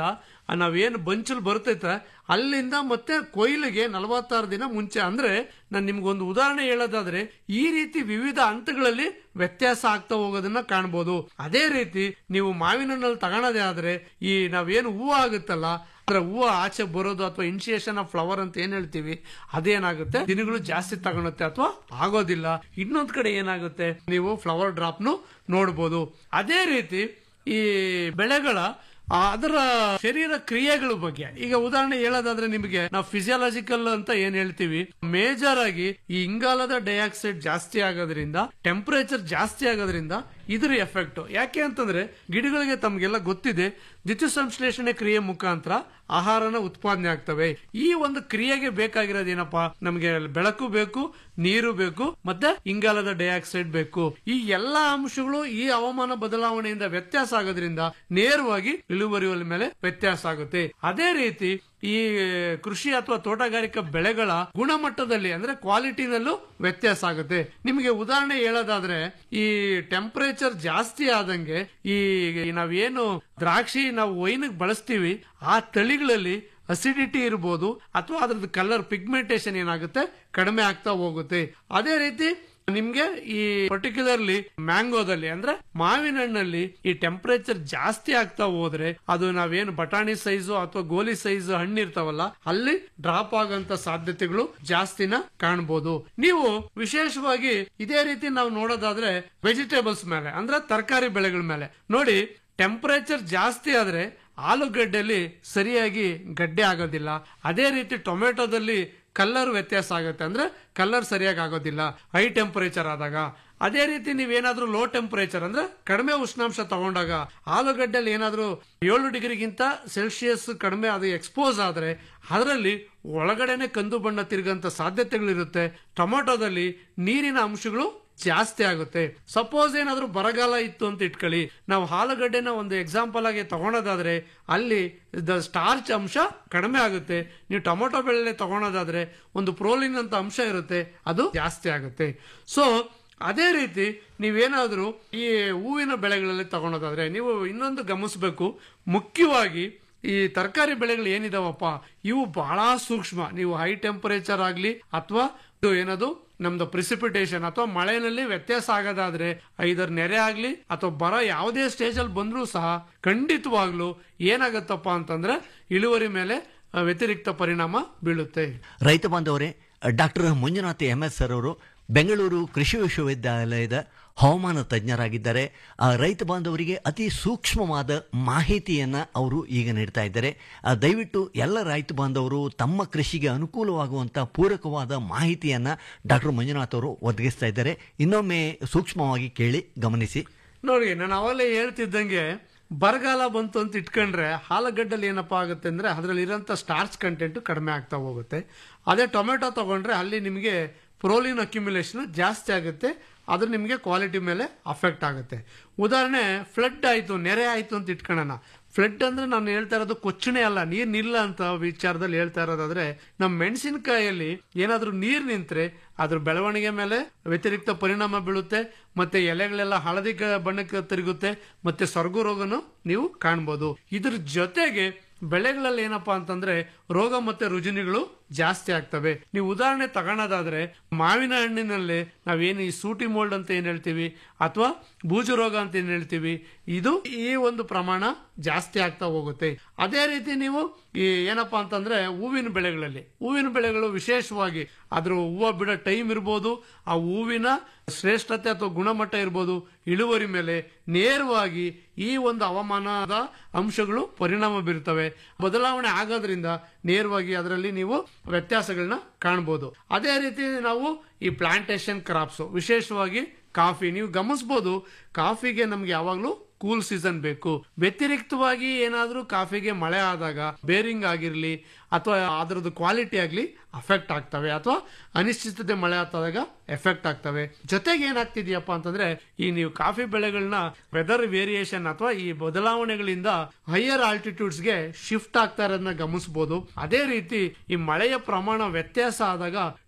ಆ ನಾವೇನು ಬಂಚಲ್ ಬರ್ತೈತೆ ಅಲ್ಲಿಂದ ಮತ್ತೆ ಕೊಯ್ಲಿಗೆ ನಲವತ್ತಾರು ದಿನ ಮುಂಚೆ ಅಂದ್ರೆ ನಾನು ನಿಮ್ಗೊಂದು ಉದಾಹರಣೆ ಹೇಳೋದಾದ್ರೆ ಈ ರೀತಿ ವಿವಿಧ ಹಂತಗಳಲ್ಲಿ ವ್ಯತ್ಯಾಸ ಆಗ್ತಾ ಹೋಗೋದನ್ನ ಕಾಣ್ಬೋದು ಅದೇ ರೀತಿ ನೀವು ಮಾವಿನ ಹಣ್ಣಲ್ಲಿ ತಗೊಳೋದೇ ಆದ್ರೆ ಈ ನಾವೇನು ಹೂವು ಆಗುತ್ತಲ್ಲ ಅಂದ್ರೆ ಹೂವು ಆಚೆ ಬರೋದು ಅಥವಾ ಇನಿಷಿಯೇಷನ್ ಆಫ್ ಫ್ಲವರ್ ಅಂತ ಏನ್ ಹೇಳ್ತೀವಿ ಅದೇನಾಗುತ್ತೆ ದಿನಗಳು ಜಾಸ್ತಿ ತಗೊಳುತ್ತೆ ಅಥವಾ ಆಗೋದಿಲ್ಲ ಇನ್ನೊಂದ್ ಕಡೆ ಏನಾಗುತ್ತೆ ನೀವು ಫ್ಲವರ್ ಡ್ರಾಪ್ನು ನೋಡ್ಬೋದು ಅದೇ ರೀತಿ ಈ ಬೆಳೆಗಳ ಆ, ಅದರ ಶರೀರ ಕ್ರಿಯೆಗಳ ಬಗ್ಗೆ ಈಗ ಉದಾಹರಣೆ ಹೇಳೋದಾದ್ರೆ ನಿಮಗೆ ನಾವು ಫಿಸಿಯಾಲಜಿಕಲ್ ಅಂತ ಏನ್ ಹೇಳ್ತೀವಿ ಮೇಜರ್ ಆಗಿ ಈ ಇಂಗಾಲದ ಡೈಆಕ್ಸೈಡ್ ಜಾಸ್ತಿ ಆಗೋದ್ರಿಂದ ಟೆಂಪರೇಚರ್ ಜಾಸ್ತಿ ಆಗೋದ್ರಿಂದ ಇದ್ರ ಎಫೆಕ್ಟ್ ಯಾಕೆ ಅಂತಂದ್ರೆ ಗಿಡಗಳಿಗೆ ತಮ್ಗೆಲ್ಲ ಗೊತ್ತಿದೆ ದ್ವಿತೀಯ ಸಂಶ್ಲೇಷಣೆ ಕ್ರಿಯೆ ಮುಖಾಂತರ ಆಹಾರನ ಉತ್ಪಾದನೆ ಆಗ್ತವೆ ಈ ಒಂದು ಕ್ರಿಯೆಗೆ ಬೇಕಾಗಿರೋದೇನಪ್ಪಾ ನಮಗೆ ಬೆಳಕು ಬೇಕು ನೀರು ಬೇಕು ಮತ್ತೆ ಇಂಗಾಲದ ಡೈಆಕ್ಸೈಡ್ ಬೇಕು ಈ ಎಲ್ಲಾ ಅಂಶಗಳು ಈ ಹವಾಮಾನ ಬದಲಾವಣೆಯಿಂದ ವ್ಯತ್ಯಾಸ ಆಗೋದ್ರಿಂದ ನೇರವಾಗಿ ಇಳುವರಿ ಮೇಲೆ ವ್ಯತ್ಯಾಸ ಆಗುತ್ತೆ ಅದೇ ರೀತಿ ಈ ಕೃಷಿ ಅಥವಾ ತೋಟಗಾರಿಕಾ ಬೆಳೆಗಳ ಗುಣಮಟ್ಟದಲ್ಲಿ ಅಂದ್ರೆ ಕ್ವಾಲಿಟಿನಲ್ಲೂ ವ್ಯತ್ಯಾಸ ಆಗುತ್ತೆ ನಿಮಗೆ ಉದಾಹರಣೆ ಹೇಳೋದಾದ್ರೆ ಈ ಟೆಂಪರೇಚರ್ ಜಾಸ್ತಿ ಆದಂಗೆ ಈ ನಾವೇನು ದ್ರಾಕ್ಷಿ ನಾವು ವೈನ್ಗೆ ಬಳಸ್ತೀವಿ ಆ ತಳಿಗಳಲ್ಲಿ ಅಸಿಡಿಟಿ ಇರ್ಬೋದು ಅಥವಾ ಅದ್ರದ್ದು ಕಲರ್ ಪಿಗ್ಮೆಂಟೇಶನ್ ಏನಾಗುತ್ತೆ ಕಡಿಮೆ ಆಗ್ತಾ ಹೋಗುತ್ತೆ ಅದೇ ರೀತಿ ನಿಮ್ಗೆ ಈ ಪರ್ಟಿಕ್ಯುಲರ್ಲಿ ಮ್ಯಾಂಗೋದಲ್ಲಿ ಅಂದ್ರೆ ಮಾವಿನ ಹಣ್ಣಲ್ಲಿ ಈ ಟೆಂಪರೇಚರ್ ಜಾಸ್ತಿ ಆಗ್ತಾ ಹೋದ್ರೆ ಅದು ನಾವೇನು ಬಟಾಣಿ ಸೈಜು ಅಥವಾ ಗೋಲಿ ಸೈಜ್ ಹಣ್ಣು ಇರ್ತಾವಲ್ಲ ಅಲ್ಲಿ ಡ್ರಾಪ್ ಆಗಂತ ಸಾಧ್ಯತೆಗಳು ಜಾಸ್ತಿನ ಕಾಣಬಹುದು ನೀವು ವಿಶೇಷವಾಗಿ ಇದೇ ರೀತಿ ನಾವು ನೋಡೋದಾದ್ರೆ ವೆಜಿಟೇಬಲ್ಸ್ ಮೇಲೆ ಅಂದ್ರೆ ತರಕಾರಿ ಬೆಳೆಗಳ ಮೇಲೆ ನೋಡಿ ಟೆಂಪರೇಚರ್ ಜಾಸ್ತಿ ಆದ್ರೆ ಆಲೂಗಡ್ಡೆಯಲ್ಲಿ ಸರಿಯಾಗಿ ಗಡ್ಡೆ ಆಗೋದಿಲ್ಲ ಅದೇ ರೀತಿ ಟೊಮೆಟೊದಲ್ಲಿ ಕಲರ್ ವ್ಯತ್ಯಾಸ ಆಗುತ್ತೆ ಅಂದ್ರೆ ಕಲರ್ ಸರಿಯಾಗಿ ಆಗೋದಿಲ್ಲ ಹೈ ಟೆಂಪರೇಚರ್ ಆದಾಗ ಅದೇ ರೀತಿ ನೀವೇನಾದ್ರೂ ಲೋ ಟೆಂಪರೇಚರ್ ಅಂದ್ರೆ ಕಡಿಮೆ ಉಷ್ಣಾಂಶ ತಗೊಂಡಾಗ ಆಲೂಗಡ್ಡೆಯಲ್ಲಿ ಏನಾದ್ರೂ ಏಳು ಡಿಗ್ರಿಗಿಂತ ಸೆಲ್ಸಿಯಸ್ ಕಡಿಮೆ ಅದು ಎಕ್ಸ್ಪೋಸ್ ಆದ್ರೆ ಅದರಲ್ಲಿ ಒಳಗಡೆನೆ ಕಂದು ಬಣ್ಣ ತಿರುಗಂತ ಸಾಧ್ಯತೆಗಳಿರುತ್ತೆ ಟೊಮೆಟೊದಲ್ಲಿ ನೀರಿನ ಅಂಶಗಳು ಜಾಸ್ತಿ ಆಗುತ್ತೆ ಸಪೋಸ್ ಏನಾದ್ರೂ ಬರಗಾಲ ಇತ್ತು ಅಂತ ಇಟ್ಕೊಳ್ಳಿ ನಾವು ಆಲೂಗಡ್ಡೆನ ಒಂದು ಎಕ್ಸಾಂಪಲ್ ಆಗಿ ತಗೊಳೋದಾದ್ರೆ ಅಲ್ಲಿ ದ ಸ್ಟಾರ್ಚ್ ಅಂಶ ಕಡಿಮೆ ಆಗುತ್ತೆ ನೀವು ಟೊಮೊಟೊ ಬೆಳೆ ತಗೊಳೋದಾದ್ರೆ ಒಂದು ಪ್ರೋಲಿನ್ ಅಂತ ಅಂಶ ಇರುತ್ತೆ ಅದು ಜಾಸ್ತಿ ಆಗುತ್ತೆ ಸೊ ಅದೇ ರೀತಿ ನೀವೇನಾದ್ರೂ ಈ ಹೂವಿನ ಬೆಳೆಗಳಲ್ಲಿ ತಗೊಳೋದಾದ್ರೆ ನೀವು ಇನ್ನೊಂದು ಗಮನಿಸಬೇಕು ಮುಖ್ಯವಾಗಿ ಈ ತರಕಾರಿ ಬೆಳೆಗಳು ಏನಿದಾವಪ್ಪ ಇವು ಬಹಳ ಸೂಕ್ಷ್ಮ ನೀವು ಹೈ ಟೆಂಪರೇಚರ್ ಆಗ್ಲಿ ಅಥವಾ ಇದು ಏನದು ನಮ್ದು ಪ್ರಿಸಿಪಿಟೇಷನ್ ಅಥವಾ ಮಳೆನಲ್ಲಿ ವ್ಯತ್ಯಾಸ ಆಗೋದಾದ್ರೆ ಐದರ್ ನೆರೆ ಆಗ್ಲಿ ಅಥವಾ ಬರ ಯಾವುದೇ ಸ್ಟೇಜ್ ಅಲ್ಲಿ ಬಂದ್ರೂ ಸಹ ಖಂಡಿತವಾಗ್ಲೂ ಏನಾಗತ್ತಪ್ಪ ಅಂತಂದ್ರೆ ಇಳುವರಿ ಮೇಲೆ ಆ, ವ್ಯತಿರಿಕ್ತ ಪರಿಣಾಮ ಬೀಳುತ್ತೆ ರೈತ ಬಾಂಧವರೇ doctor Manjunath M S sir ಅವರು ಬೆಂಗಳೂರು ಕೃಷಿ ವಿಶ್ವವಿದ್ಯಾಲಯದ ಹವಾಮಾನ ತಜ್ಞರಾಗಿದ್ದಾರೆ ಆ ರೈತ ಬಾಂಧವರಿಗೆ ಅತಿ ಸೂಕ್ಷ್ಮವಾದ ಮಾಹಿತಿಯನ್ನು ಅವರು ಈಗ ನೀಡ್ತಾ ಇದ್ದಾರೆ ಆ, ದಯವಿಟ್ಟು ಎಲ್ಲ ರೈತ ಬಾಂಧವರು ತಮ್ಮ ಕೃಷಿಗೆ ಅನುಕೂಲವಾಗುವಂಥ ಪೂರಕವಾದ ಮಾಹಿತಿಯನ್ನು ಡಾಕ್ಟರ್ ಮಂಜುನಾಥ್ ಅವರು ಒದಗಿಸ್ತಾ ಇದ್ದಾರೆ ಇನ್ನೊಮ್ಮೆ ಸೂಕ್ಷ್ಮವಾಗಿ ಕೇಳಿ ಗಮನಿಸಿ ನೋಡಿ ನಾನು ಅವಾಗಲೇ ಹೇಳ್ತಿದ್ದಂಗೆ ಬರಗಾಲ ಬಂತು ಅಂತ ಇಟ್ಕೊಂಡ್ರೆ ಆಲೂಗಡ್ಡಲ್ಲಿ ಏನಪ್ಪಾ ಆಗುತ್ತೆ ಅಂದ್ರೆ ಅದರಲ್ಲಿ ಇರೋಂಥ ಸ್ಟಾರ್ಚ್ ಕಂಟೆಂಟ್ ಕಡಿಮೆ ಆಗ್ತಾ ಹೋಗುತ್ತೆ ಅದೇ ಟೊಮೆಟೊ ತಗೊಂಡ್ರೆ ಅಲ್ಲಿ ನಿಮಗೆ ಪ್ರೋಲಿನ್ ಅಕ್ಯುಮುಲೇಷನ್ ಜಾಸ್ತಿ ಆಗುತ್ತೆ ಅದು ನಿಮಗೆ ಕ್ವಾಲಿಟಿ ಮೇಲೆ ಅಫೆಕ್ಟ್ ಆಗುತ್ತೆ ಉದಾಹರಣೆ ಫ್ಲಡ್ ಆಯಿತು ನೆರೆ ಆಯಿತು ಅಂತ ಇಟ್ಕೊಳ್ಳೋಣ ಫ್ಲಡ್ ಅಂದ್ರೆ ನಾನು ಹೇಳ್ತಾ ಇರೋದು ಕೊಚ್ಚಣೆ ಅಲ್ಲ ನೀರ್ ನಿಲ್ಲ ಅಂತ ವಿಚಾರದಲ್ಲಿ ಹೇಳ್ತಾ ಇರೋದಾದ್ರೆ ನಮ್ಮ ಮೆಣಸಿನಕಾಯಲ್ಲಿ ಏನಾದ್ರೂ ನೀರ್ ನಿಂತ್ರೆ ಅದ್ರ ಬೆಳವಣಿಗೆ ಮೇಲೆ ವ್ಯತಿರಿಕ್ತ ಪರಿಣಾಮ ಬೀಳುತ್ತೆ ಮತ್ತೆ ಎಲೆಗಳೆಲ್ಲ ಹಳದಿ ಕ- ಬಣ್ಣಕ್ಕೆ ತಿರುಗುತ್ತೆ ಮತ್ತೆ ಸೊರಗು ರೋಗನು ನೀವು ಕಾಣ್ಬೋದು ಇದ್ರ ಜೊತೆಗೆ ಬೆಳೆಗಳಲ್ಲಿ ಏನಪ್ಪಾ ಅಂತಂದ್ರೆ ರೋಗ ಮತ್ತೆ ರುಜಿನಿಗಳು ಜಾಸ್ತಿ ಆಗ್ತವೆ ನೀವು ಉದಾಹರಣೆ ತಗೊಳೋದಾದ್ರೆ ಮಾವಿನ ಹಣ್ಣಿನಲ್ಲಿ ನಾವೇನು ಈ ಸೂಟಿ ಮೋಲ್ಡ್ ಅಂತ ಏನ್ ಹೇಳ್ತೀವಿ ಅಥವಾ ಬೂಜು ರೋಗ ಅಂತ ಏನ್ ಹೇಳ್ತೀವಿ ಇದು ಈ ಒಂದು ಪ್ರಮಾಣ ಜಾಸ್ತಿ ಆಗ್ತಾ ಹೋಗುತ್ತೆ ಅದೇ ರೀತಿ ನೀವು ಈ ಏನಪ್ಪಾ ಅಂತಂದ್ರೆ ಹೂವಿನ ಬೆಳೆಗಳಲ್ಲಿ ಹೂವಿನ ಬೆಳೆಗಳು ವಿಶೇಷವಾಗಿ ಅದ್ರ ಹೂವು ಬಿಡೋ ಟೈಮ್ ಇರ್ಬೋದು ಆ ಹೂವಿನ ಶ್ರೇಷ್ಠತೆ ಅಥವಾ ಗುಣಮಟ್ಟ ಇರ್ಬೋದು ಇಳುವರಿ ಮೇಲೆ ನೇರವಾಗಿ ಈ ಒಂದು ಹವಾಮಾನದ ಅಂಶಗಳು ಪರಿಣಾಮ ಬೀರುತ್ತವೆ ಬದಲಾವಣೆ ಆಗೋದ್ರಿಂದ ನೇರವಾಗಿ ಅದರಲ್ಲಿ ನೀವು ವ್ಯತ್ಯಾಸಗಳನ್ನ ಕಾಣ್ಬೋದು ಅದೇ ರೀತಿ ನಾವು ಈ ಪ್ಲಾಂಟೇಶನ್ ಕ್ರಾಪ್ಸ್ ವಿಶೇಷವಾಗಿ ಕಾಫಿ ನೀವು ಗಮನಿಸಬಹುದು ಕಾಫಿಗೆ ನಮ್ಗೆ ಯಾವಾಗ್ಲೂ ಕೂಲ್ ಸೀಸನ್ ಬೇಕು ವ್ಯತಿರಿಕ್ತವಾಗಿ ಏನಾದ್ರೂ ಕಾಫಿಗೆ ಮಳೆ ಆದಾಗ ಬೇರಿಂಗ್ ಆಗಿರ್ಲಿ ಅಥವಾ ಅದರದ್ದು ಕ್ವಾಲಿಟಿ ಆಗ್ಲಿ ಅಫೆಕ್ಟ್ ಆಗ್ತವೆ ಅಥವಾ ಅನಿಶ್ಚಿತತೆ ಮಳೆ ಆದಾಗ ಎಫೆಕ್ಟ್ ಆಗ್ತವೆ ಜೊತೆಗೆ ಏನಾಗ್ತಿದ್ಯಪ್ಪ ಅಂತಂದ್ರೆ ಈ ನೀವು ಕಾಫಿ ಬೆಳೆಗಳನ್ನ ವೆದರ್ ವೇರಿಯೇಷನ್ ಅಥವಾ ಈ ಬದಲಾವಣೆಗಳಿಂದ ಹೈಯರ್ ಆಲ್ಟಿಟ್ಯೂಡ್ಸ್ಗೆ ಶಿಫ್ಟ್ ಆಗ್ತಾ ಇರೋದನ್ನ ಗಮನಿಸಬಹುದು ಅದೇ ರೀತಿ ಈ ಮಳೆಯ ಪ್ರಮಾಣ ವ್ಯತ್ಯಾಸ ಆದಾಗ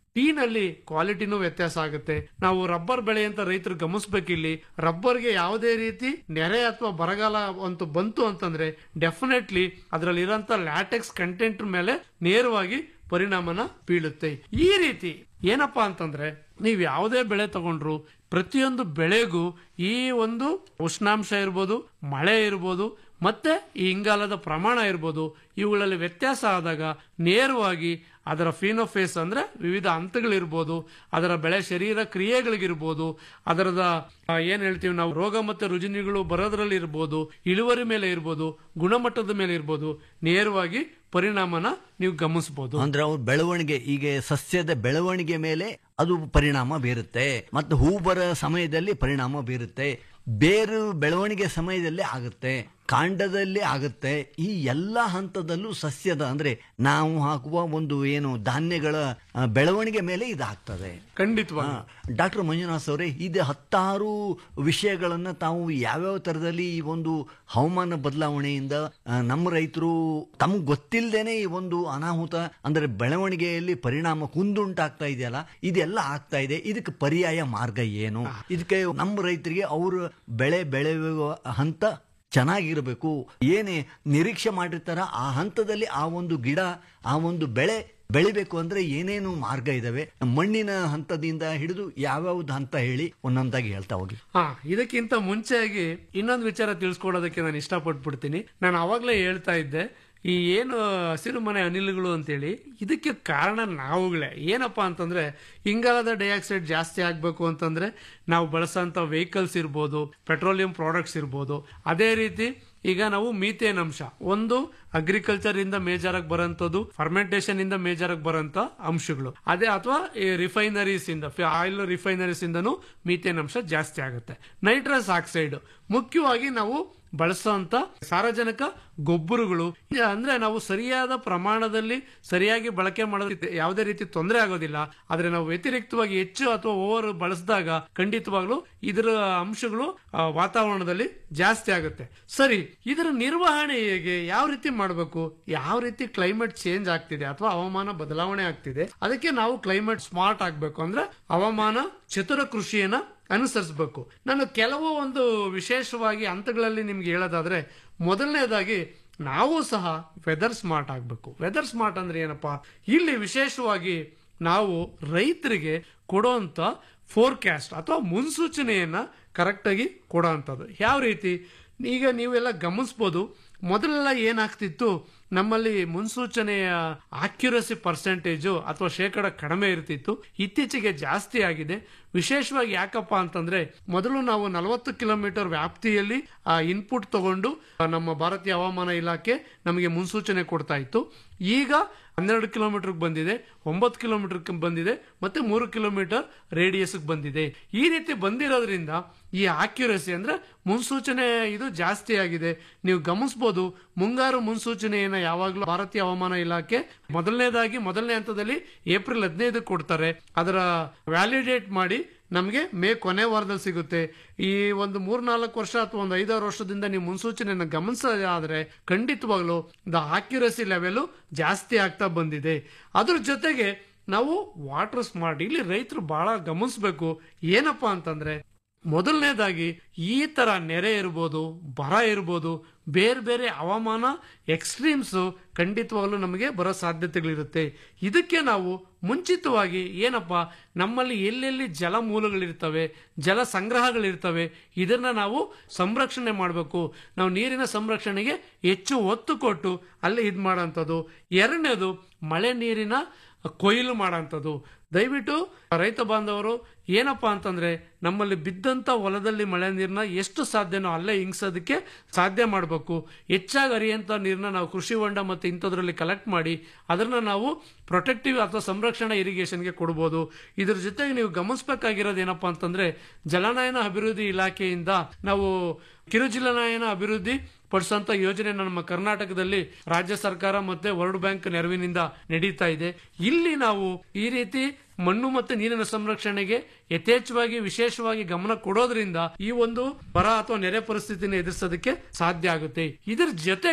ಟೀನಲ್ಲಿ ಕ್ವಾಲಿಟಿನೂ ವ್ಯತ್ಯಾಸ ಆಗುತ್ತೆ ನಾವು ರಬ್ಬರ್ ಬೆಳೆ ಅಂತ ರೈತರು ಗಮನಿಸ್ಬೇಕಿಲ್ಲಿ ರಬ್ಬರ್ಗೆ ಯಾವುದೇ ರೀತಿ ನೆರೆ ಅಥವಾ ಬರಗಾಲ ಅಂತ ಬಂತು ಅಂತಂದ್ರೆ ಡೆಫಿನೆಟ್ಲಿ ಅದರಲ್ಲಿ ಇರೋಂತ ಲ್ಯಾಟೆಕ್ಸ್ ಕಂಟೆಂಟ್ ಮೇಲೆ ನೇರವಾಗಿ ಪರಿಣಾಮನ ಬೀಳುತ್ತೆ ಈ ರೀತಿ ಏನಪ್ಪಾ ಅಂತಂದ್ರೆ ನೀವು ಯಾವುದೇ ಬೆಳೆ ತಗೊಂಡ್ರು ಪ್ರತಿಯೊಂದು ಬೆಳೆಗೂ ಈ ಒಂದು ಉಷ್ಣಾಂಶ ಇರ್ಬೋದು ಮಳೆ ಇರ್ಬೋದು ಮತ್ತೆ ಈ ಇಂಗಾಲದ ಪ್ರಮಾಣ ಇರ್ಬೋದು ಇವುಗಳಲ್ಲಿ ವ್ಯತ್ಯಾಸ ಆದಾಗ ನೇರವಾಗಿ ಅದರ ಫಿನೋಫೇಸ್ ಅಂದ್ರೆ ವಿವಿಧ ಹಂತಗಳಿರ್ಬೋದು ಅದರ ಬೆಳೆ ಶರೀರ ಕ್ರಿಯೆಗಳಿಗಿರ್ಬೋದು ಅದರದ ಆ, ಏನ್ ಹೇಳ್ತೀವಿ ನಾವು ರೋಗ ಮತ್ತೆ ರುಜಿನಿಗಳು ಬರೋದ್ರಲ್ಲಿ ಇರ್ಬೋದು ಇಳುವರಿ ಮೇಲೆ ಇರ್ಬೋದು ಗುಣಮಟ್ಟದ ಮೇಲೆ ಇರ್ಬೋದು ನೇರವಾಗಿ ಪರಿಣಾಮನ ನೀವು ಗಮನಿಸಬಹುದು ಅಂದ್ರೆ ಅವ್ರ ಬೆಳವಣಿಗೆ ಈಗ ಸಸ್ಯದ ಬೆಳವಣಿಗೆ ಮೇಲೆ ಅದು ಪರಿಣಾಮ ಬೀರುತ್ತೆ ಮತ್ತು ಹೂ ಬರೋ ಸಮಯದಲ್ಲಿ ಪರಿಣಾಮ ಬೀರುತ್ತೆ ಬೇರು ಬೆಳವಣಿಗೆ ಸಮಯದಲ್ಲಿ ಆಗುತ್ತೆ ಕಾಂಡದಲ್ಲಿ ಆಗುತ್ತೆ ಈ ಎಲ್ಲ ಹಂತದಲ್ಲೂ ಸಸ್ಯದ ಅಂದ್ರೆ ನಾವು ಹಾಕುವ ಒಂದು ಏನು ಧಾನ್ಯಗಳ ಆ, ಬೆಳವಣಿಗೆ ಮೇಲೆ ಇದಾಗ್ತದೆ ಖಂಡಿತವಾಗಿ ಡಾಕ್ಟರ್ ಮಂಜುನಾಥ್ ಅವರೇ ಇದು ಹತ್ತಾರು ವಿಷಯಗಳನ್ನ ತಾವು ಯಾವ್ಯಾವ ತರದಲ್ಲಿ ಈ ಒಂದು ಹವಾಮಾನ ಬದಲಾವಣೆಯಿಂದ ಆ, ನಮ್ಮ ರೈತರು ತಮ್ಗೆ ಗೊತ್ತಿಲ್ಲದೇನೆ ಈ ಒಂದು ಅನಾಹುತ ಅಂದ್ರೆ ಬೆಳವಣಿಗೆಯಲ್ಲಿ ಪರಿಣಾಮ ಕುಂದುಂಟಾಗ್ತಾ ಇದೆಯಲ್ಲ ಇದೆಲ್ಲ ಆಗ್ತಾ ಇದೆ ಇದಕ್ಕೆ ಪರ್ಯಾಯ ಮಾರ್ಗ ಏನು ಇದಕ್ಕೆ ನಮ್ಮ ರೈತರಿಗೆ ಅವರು ಬೆಳೆ ಬೆಳೆಯುವ ಹಂತ ಚೆನ್ನಾಗಿರಬೇಕು ಏನೇ ನಿರೀಕ್ಷೆ ಮಾಡಿರ್ತಾರ ಆ ಹಂತದಲ್ಲಿ ಆ ಒಂದು ಗಿಡ ಆ ಒಂದು ಬೆಳೆ ಬೆಳಿಬೇಕು ಅಂದ್ರೆ ಏನೇನು ಮಾರ್ಗ ಇದಾವೆ ಮಣ್ಣಿನ ಹಂತದಿಂದ ಹಿಡಿದು ಯಾವ್ಯಾವ್ದು ಹಂತ ಹೇಳಿ ಒಂದೊಂದಾಗಿ ಹೇಳ್ತಾ ಹೋಗಿ ಹಾ ಇದಕ್ಕಿಂತ ಮುಂಚೆಯಾಗಿ ಇನ್ನೊಂದು ವಿಚಾರ ತಿಳಿಸ್ಕೊಡೋದಕ್ಕೆ ನಾನು ಇಷ್ಟಪಟ್ಬಿಡ್ತೀನಿ ನಾನು ಅವಾಗಲೇ ಹೇಳ್ತಾ ಇದ್ದೆ ಈ ಏನು ಹಸಿರು ಮನೆ ಅನಿಲಗಳು ಅಂತೇಳಿ ಇದಕ್ಕೆ ಕಾರಣ ನಾವುಗಳೇ ಏನಪ್ಪಾ ಅಂತಂದ್ರೆ ಇಂಗಾಲದ ಡೈಆಕ್ಸೈಡ್ ಜಾಸ್ತಿ ಆಗ್ಬೇಕು ಅಂತಂದ್ರೆ ನಾವು ಬಳಸೋಂಥ ವೆಹಿಕಲ್ಸ್ ಇರ್ಬೋದು ಪೆಟ್ರೋಲಿಯಂ ಪ್ರಾಡಕ್ಟ್ಸ್ ಇರ್ಬೋದು ಅದೇ ರೀತಿ ಈಗ ನಾವು ಮೀಥೇನ್ ಅಂಶ ಒಂದು ಅಗ್ರಿಕಲ್ಚರ್ ಇಂದ ಮೇಜರ್ ಆಗಿ ಬರೋಂಥದ್ದು ಫರ್ಮೆಂಟೇಶನ್ ಇಂದ ಮೇಜರ್ ಆಗಿ ಬರೋಂಥ ಅಂಶಗಳು ಅದೇ ಅಥವಾ ರಿಫೈನರೀಸ್ ಇಂದ ಆಯಿಲ್ ರಿಫೈನರೀಸ್ ಇಂದನೂ ಮೀಥೇನ್ ಅಂಶ ಜಾಸ್ತಿ ಆಗುತ್ತೆ ನೈಟ್ರಸ್ ಆಕ್ಸೈಡ್ ಮುಖ್ಯವಾಗಿ ನಾವು ಬಳಸುವಂತ ಸಾರಜನಕ ಗೊಬ್ಬರಗಳು ಅಂದ್ರೆ ನಾವು ಸರಿಯಾದ ಪ್ರಮಾಣದಲ್ಲಿ ಸರಿಯಾಗಿ ಬಳಕೆ ಮಾಡೋದಕ್ಕೆ ಯಾವುದೇ ರೀತಿ ತೊಂದರೆ ಆಗೋದಿಲ್ಲ ಆದ್ರೆ ನಾವು ವ್ಯತಿರಿಕ್ತವಾಗಿ ಹೆಚ್ಚು ಅಥವಾ ಓವರ್ ಬಳಸಿದಾಗ ಖಂಡಿತವಾಗ್ಲೂ ಇದರ ಅಂಶಗಳು ಆ, ವಾತಾವರಣದಲ್ಲಿ ಜಾಸ್ತಿ ಆಗುತ್ತೆ ಸರಿ ಇದರ ನಿರ್ವಹಣೆ ಹೇಗೆ ಯಾವ ರೀತಿ ಮಾಡಬೇಕು ಯಾವ ರೀತಿ ಕ್ಲೈಮೇಟ್ ಚೇಂಜ್ ಆಗ್ತಿದೆ ಅಥವಾ ಹವಾಮಾನ ಬದಲಾವಣೆ ಆಗ್ತಿದೆ ಅದಕ್ಕೆ ನಾವು ಕ್ಲೈಮೇಟ್ ಸ್ಮಾರ್ಟ್ ಆಗ್ಬೇಕು ಅಂದ್ರೆ ಹವಾಮಾನ ಚತುರ ಕೃಷಿಯನ್ನ ಅನುಸರಿಸಬೇಕು ನಾನು ಕೆಲವು ಒಂದು ವಿಶೇಷವಾಗಿ ಹಂತಗಳಲ್ಲಿ ನಿಮ್ಗೆ ಹೇಳೋದಾದ್ರೆ ಮೊದಲನೇದಾಗಿ ನಾವು ಸಹ ವೆದರ್ ಸ್ಮಾರ್ಟ್ ಆಗಬೇಕು ವೆದರ್ ಸ್ಮಾರ್ಟ್ ಅಂದ್ರೆ ಏನಪ್ಪಾ ಇಲ್ಲಿ ವಿಶೇಷವಾಗಿ ನಾವು ರೈತರಿಗೆ ಕೊಡುವಂತ ಫೋರ್ಕ್ಯಾಸ್ಟ್ ಅಥವಾ ಮುನ್ಸೂಚನೆಯನ್ನ ಕರೆಕ್ಟಾಗಿ ಕೊಡೋವಂಥದ್ದು ಯಾವ ರೀತಿ ಈಗ ನೀವೆಲ್ಲ ಗಮನಿಸ್ಬೋದು ಮೊದಲೆಲ್ಲ ಏನಾಗ್ತಿತ್ತು ನಮ್ಮಲ್ಲಿ ಮುನ್ಸೂಚನೆಯ ಆಕ್ಯುರಸಿ ಪರ್ಸೆಂಟೇಜು ಅಥವಾ ಶೇಕಡ ಕಡಿಮೆ ಇರ್ತಿತ್ತು ಇತ್ತೀಚೆಗೆ ಜಾಸ್ತಿ ಆಗಿದೆ ವಿಶೇಷವಾಗಿ ಯಾಕಪ್ಪ ಅಂತಂದ್ರೆ ಮೊದಲು ನಾವು ನಲವತ್ತು ಕಿಲೋಮೀಟರ್ ವ್ಯಾಪ್ತಿಯಲ್ಲಿ ಆ ಇನ್ಪುಟ್ ತಗೊಂಡು ಆ, ನಮ್ಮ ಭಾರತೀಯ ಹವಾಮಾನ ಇಲಾಖೆ ನಮಗೆ ಮುನ್ಸೂಚನೆ ಕೊಡ್ತಾ ಇತ್ತು ಈಗ ಹನ್ನೆರಡು ಕಿಲೋಮೀಟರ್ ಬಂದಿದೆ ಒಂಬತ್ತು ಕಿಲೋಮೀಟರ್ ಬಂದಿದೆ ಮತ್ತೆ ಮೂರು ಕಿಲೋಮೀಟರ್ ರೇಡಿಯಸ್ ಬಂದಿದೆ ಈ ರೀತಿ ಬಂದಿರೋದ್ರಿಂದ ಈ ಆಕ್ಯುರಸಿ ಅಂದ್ರೆ ಮುನ್ಸೂಚನೆ ಇದು ಜಾಸ್ತಿ ಆಗಿದೆ ನೀವು ಗಮನಿಸಬಹುದು ಮುಂಗಾರು ಮುನ್ಸೂಚನೆಯನ್ನ ಯಾವಾಗಲೂ ಭಾರತೀಯ ಹವಾಮಾನ ಇಲಾಖೆ ಮೊದಲನೇದಾಗಿ ಮೊದಲನೇ ಹಂತದಲ್ಲಿ ಏಪ್ರಿಲ್ ಹದಿನೈದು ಕೊಡ್ತಾರೆ ಅದರ ವ್ಯಾಲಿಡೇಟ್ ಮಾಡಿ ನಮಗೆ ಮೇ ಕೊನೆ ವಾರದಲ್ಲಿ ಸಿಗುತ್ತೆ ಈ ಒಂದು ಮೂರ್ನಾಲ್ಕು ವರ್ಷ ಅಥವಾ ಒಂದು ಐದಾರು ವರ್ಷದಿಂದ ನೀವು ಮುನ್ಸೂಚನೆಯನ್ನು ಗಮನಿಸೋದಾದ್ರೆ ಖಂಡಿತವಾಗ್ಲೂ ದ ಆಕ್ಯುರಸಿ ಲೆವೆಲ್ ಜಾಸ್ತಿ ಆಗ್ತಾ ಬಂದಿದೆ ಅದ್ರ ಜೊತೆಗೆ ನಾವು ವಾಟರ್ ಸ್ಮಾರ್ಟ್ ಇಲ್ಲಿ ರೈತರು ಬಹಳ ಗಮನಿಸಬೇಕು ಏನಪ್ಪಾ ಅಂತಂದ್ರೆ ಮೊದಲನೇದಾಗಿ ಈ ತರ ನೆರೆ ಇರ್ಬೋದು ಬರ ಇರ್ಬೋದು ಬೇರೆ ಬೇರೆ ಹವಾಮಾನ ಎಕ್ಸ್ಟ್ರೀಮ್ಸ್ ಖಂಡಿತವಾಗ್ಲೂ ನಮಗೆ ಬರೋ ಸಾಧ್ಯತೆಗಳಿರುತ್ತೆ ಇದಕ್ಕೆ ನಾವು ಮುಂಚಿತವಾಗಿ ಏನಪ್ಪ ನಮ್ಮಲ್ಲಿ ಎಲ್ಲೆಲ್ಲಿ ಜಲಮೂಲಗಳಿರ್ತವೆ ಜಲ ಸಂಗ್ರಹಗಳಿರ್ತವೆ ಇದನ್ನ ನಾವು ಸಂರಕ್ಷಣೆ ಮಾಡಬೇಕು ನಾವು ನೀರಿನ ಸಂರಕ್ಷಣೆಗೆ ಹೆಚ್ಚು ಒತ್ತು ಕೊಟ್ಟು ಅಲ್ಲಿ ಇದು ಮಾಡೋಂಥದ್ದು ಎರಡನೇದು ಮಳೆ ನೀರಿನ ಕೊಯ್ಲು ಮಾಡೋಂಥದ್ದು ದಯವಿಟ್ಟು ರೈತ ಬಾಂಧವರು ಏನಪ್ಪಾ ಅಂತಂದ್ರೆ ನಮ್ಮಲ್ಲಿ ಬಿದ್ದಂತ ಹೊಲದಲ್ಲಿ ಮಳೆ ನೀರನ್ನ ಎಷ್ಟು ಸಾಧ್ಯನೋ ಅಲ್ಲೇ ಹಿಂಗ್ಸೋದಕ್ಕೆ ಸಾಧ್ಯ ಮಾಡಬೇಕು ಹೆಚ್ಚಾಗಿ ಹರಿಯಂತ ನೀರನ್ನ ನಾವು ಕೃಷಿ ಹೊಂಡ ಮತ್ತೆ ಇಂಥದ್ರಲ್ಲಿ ಕಲೆಕ್ಟ್ ಮಾಡಿ ಅದನ್ನ ನಾವು ಪ್ರೊಟೆಕ್ಟಿವ್ ಅಥವಾ ಸಂರಕ್ಷಣಾ ಇರಿಗೇಷನ್ಗೆ ಕೊಡ್ಬೋದು ಇದ್ರ ಜೊತೆಗೆ ನೀವು ಗಮನಿಸಬೇಕಾಗಿರೋದು ಏನಪ್ಪಾ ಅಂತಂದ್ರೆ ಜಲನಯನ ಅಭಿವೃದ್ಧಿ ಇಲಾಖೆಯಿಂದ ನಾವು ಕಿರುಜಲನಯನ ಅಭಿವೃದ್ಧಿ ಪಡಿಸುವಂತ ಯೋಜನೆ ನಮ್ಮ ಕರ್ನಾಟಕದಲ್ಲಿ ರಾಜ್ಯ ಸರ್ಕಾರ ಮತ್ತೆ ವರ್ಲ್ಡ್ ಬ್ಯಾಂಕ್ ನೆರವಿನಿಂದ ನಡೀತಾ ಇದೆ ಇಲ್ಲಿ ನಾವು ಈ ರೀತಿ ಮಣ್ಣು ಮತ್ತು ನೀರಿನ ಸಂರಕ್ಷಣೆಗೆ ಯಥೇಚ್ಛವಾಗಿ ವಿಶೇಷವಾಗಿ ಗಮನ ಕೊಡೋದ್ರಿಂದ ಈ ಒಂದು ಬರ ಅಥವಾ ನೆರೆ ಪರಿಸ್ಥಿತಿನ ಎದುರಿಸೋದಕ್ಕೆ ಸಾಧ್ಯ ಆಗುತ್ತೆ ಇದರ ಜೊತೆಗೆ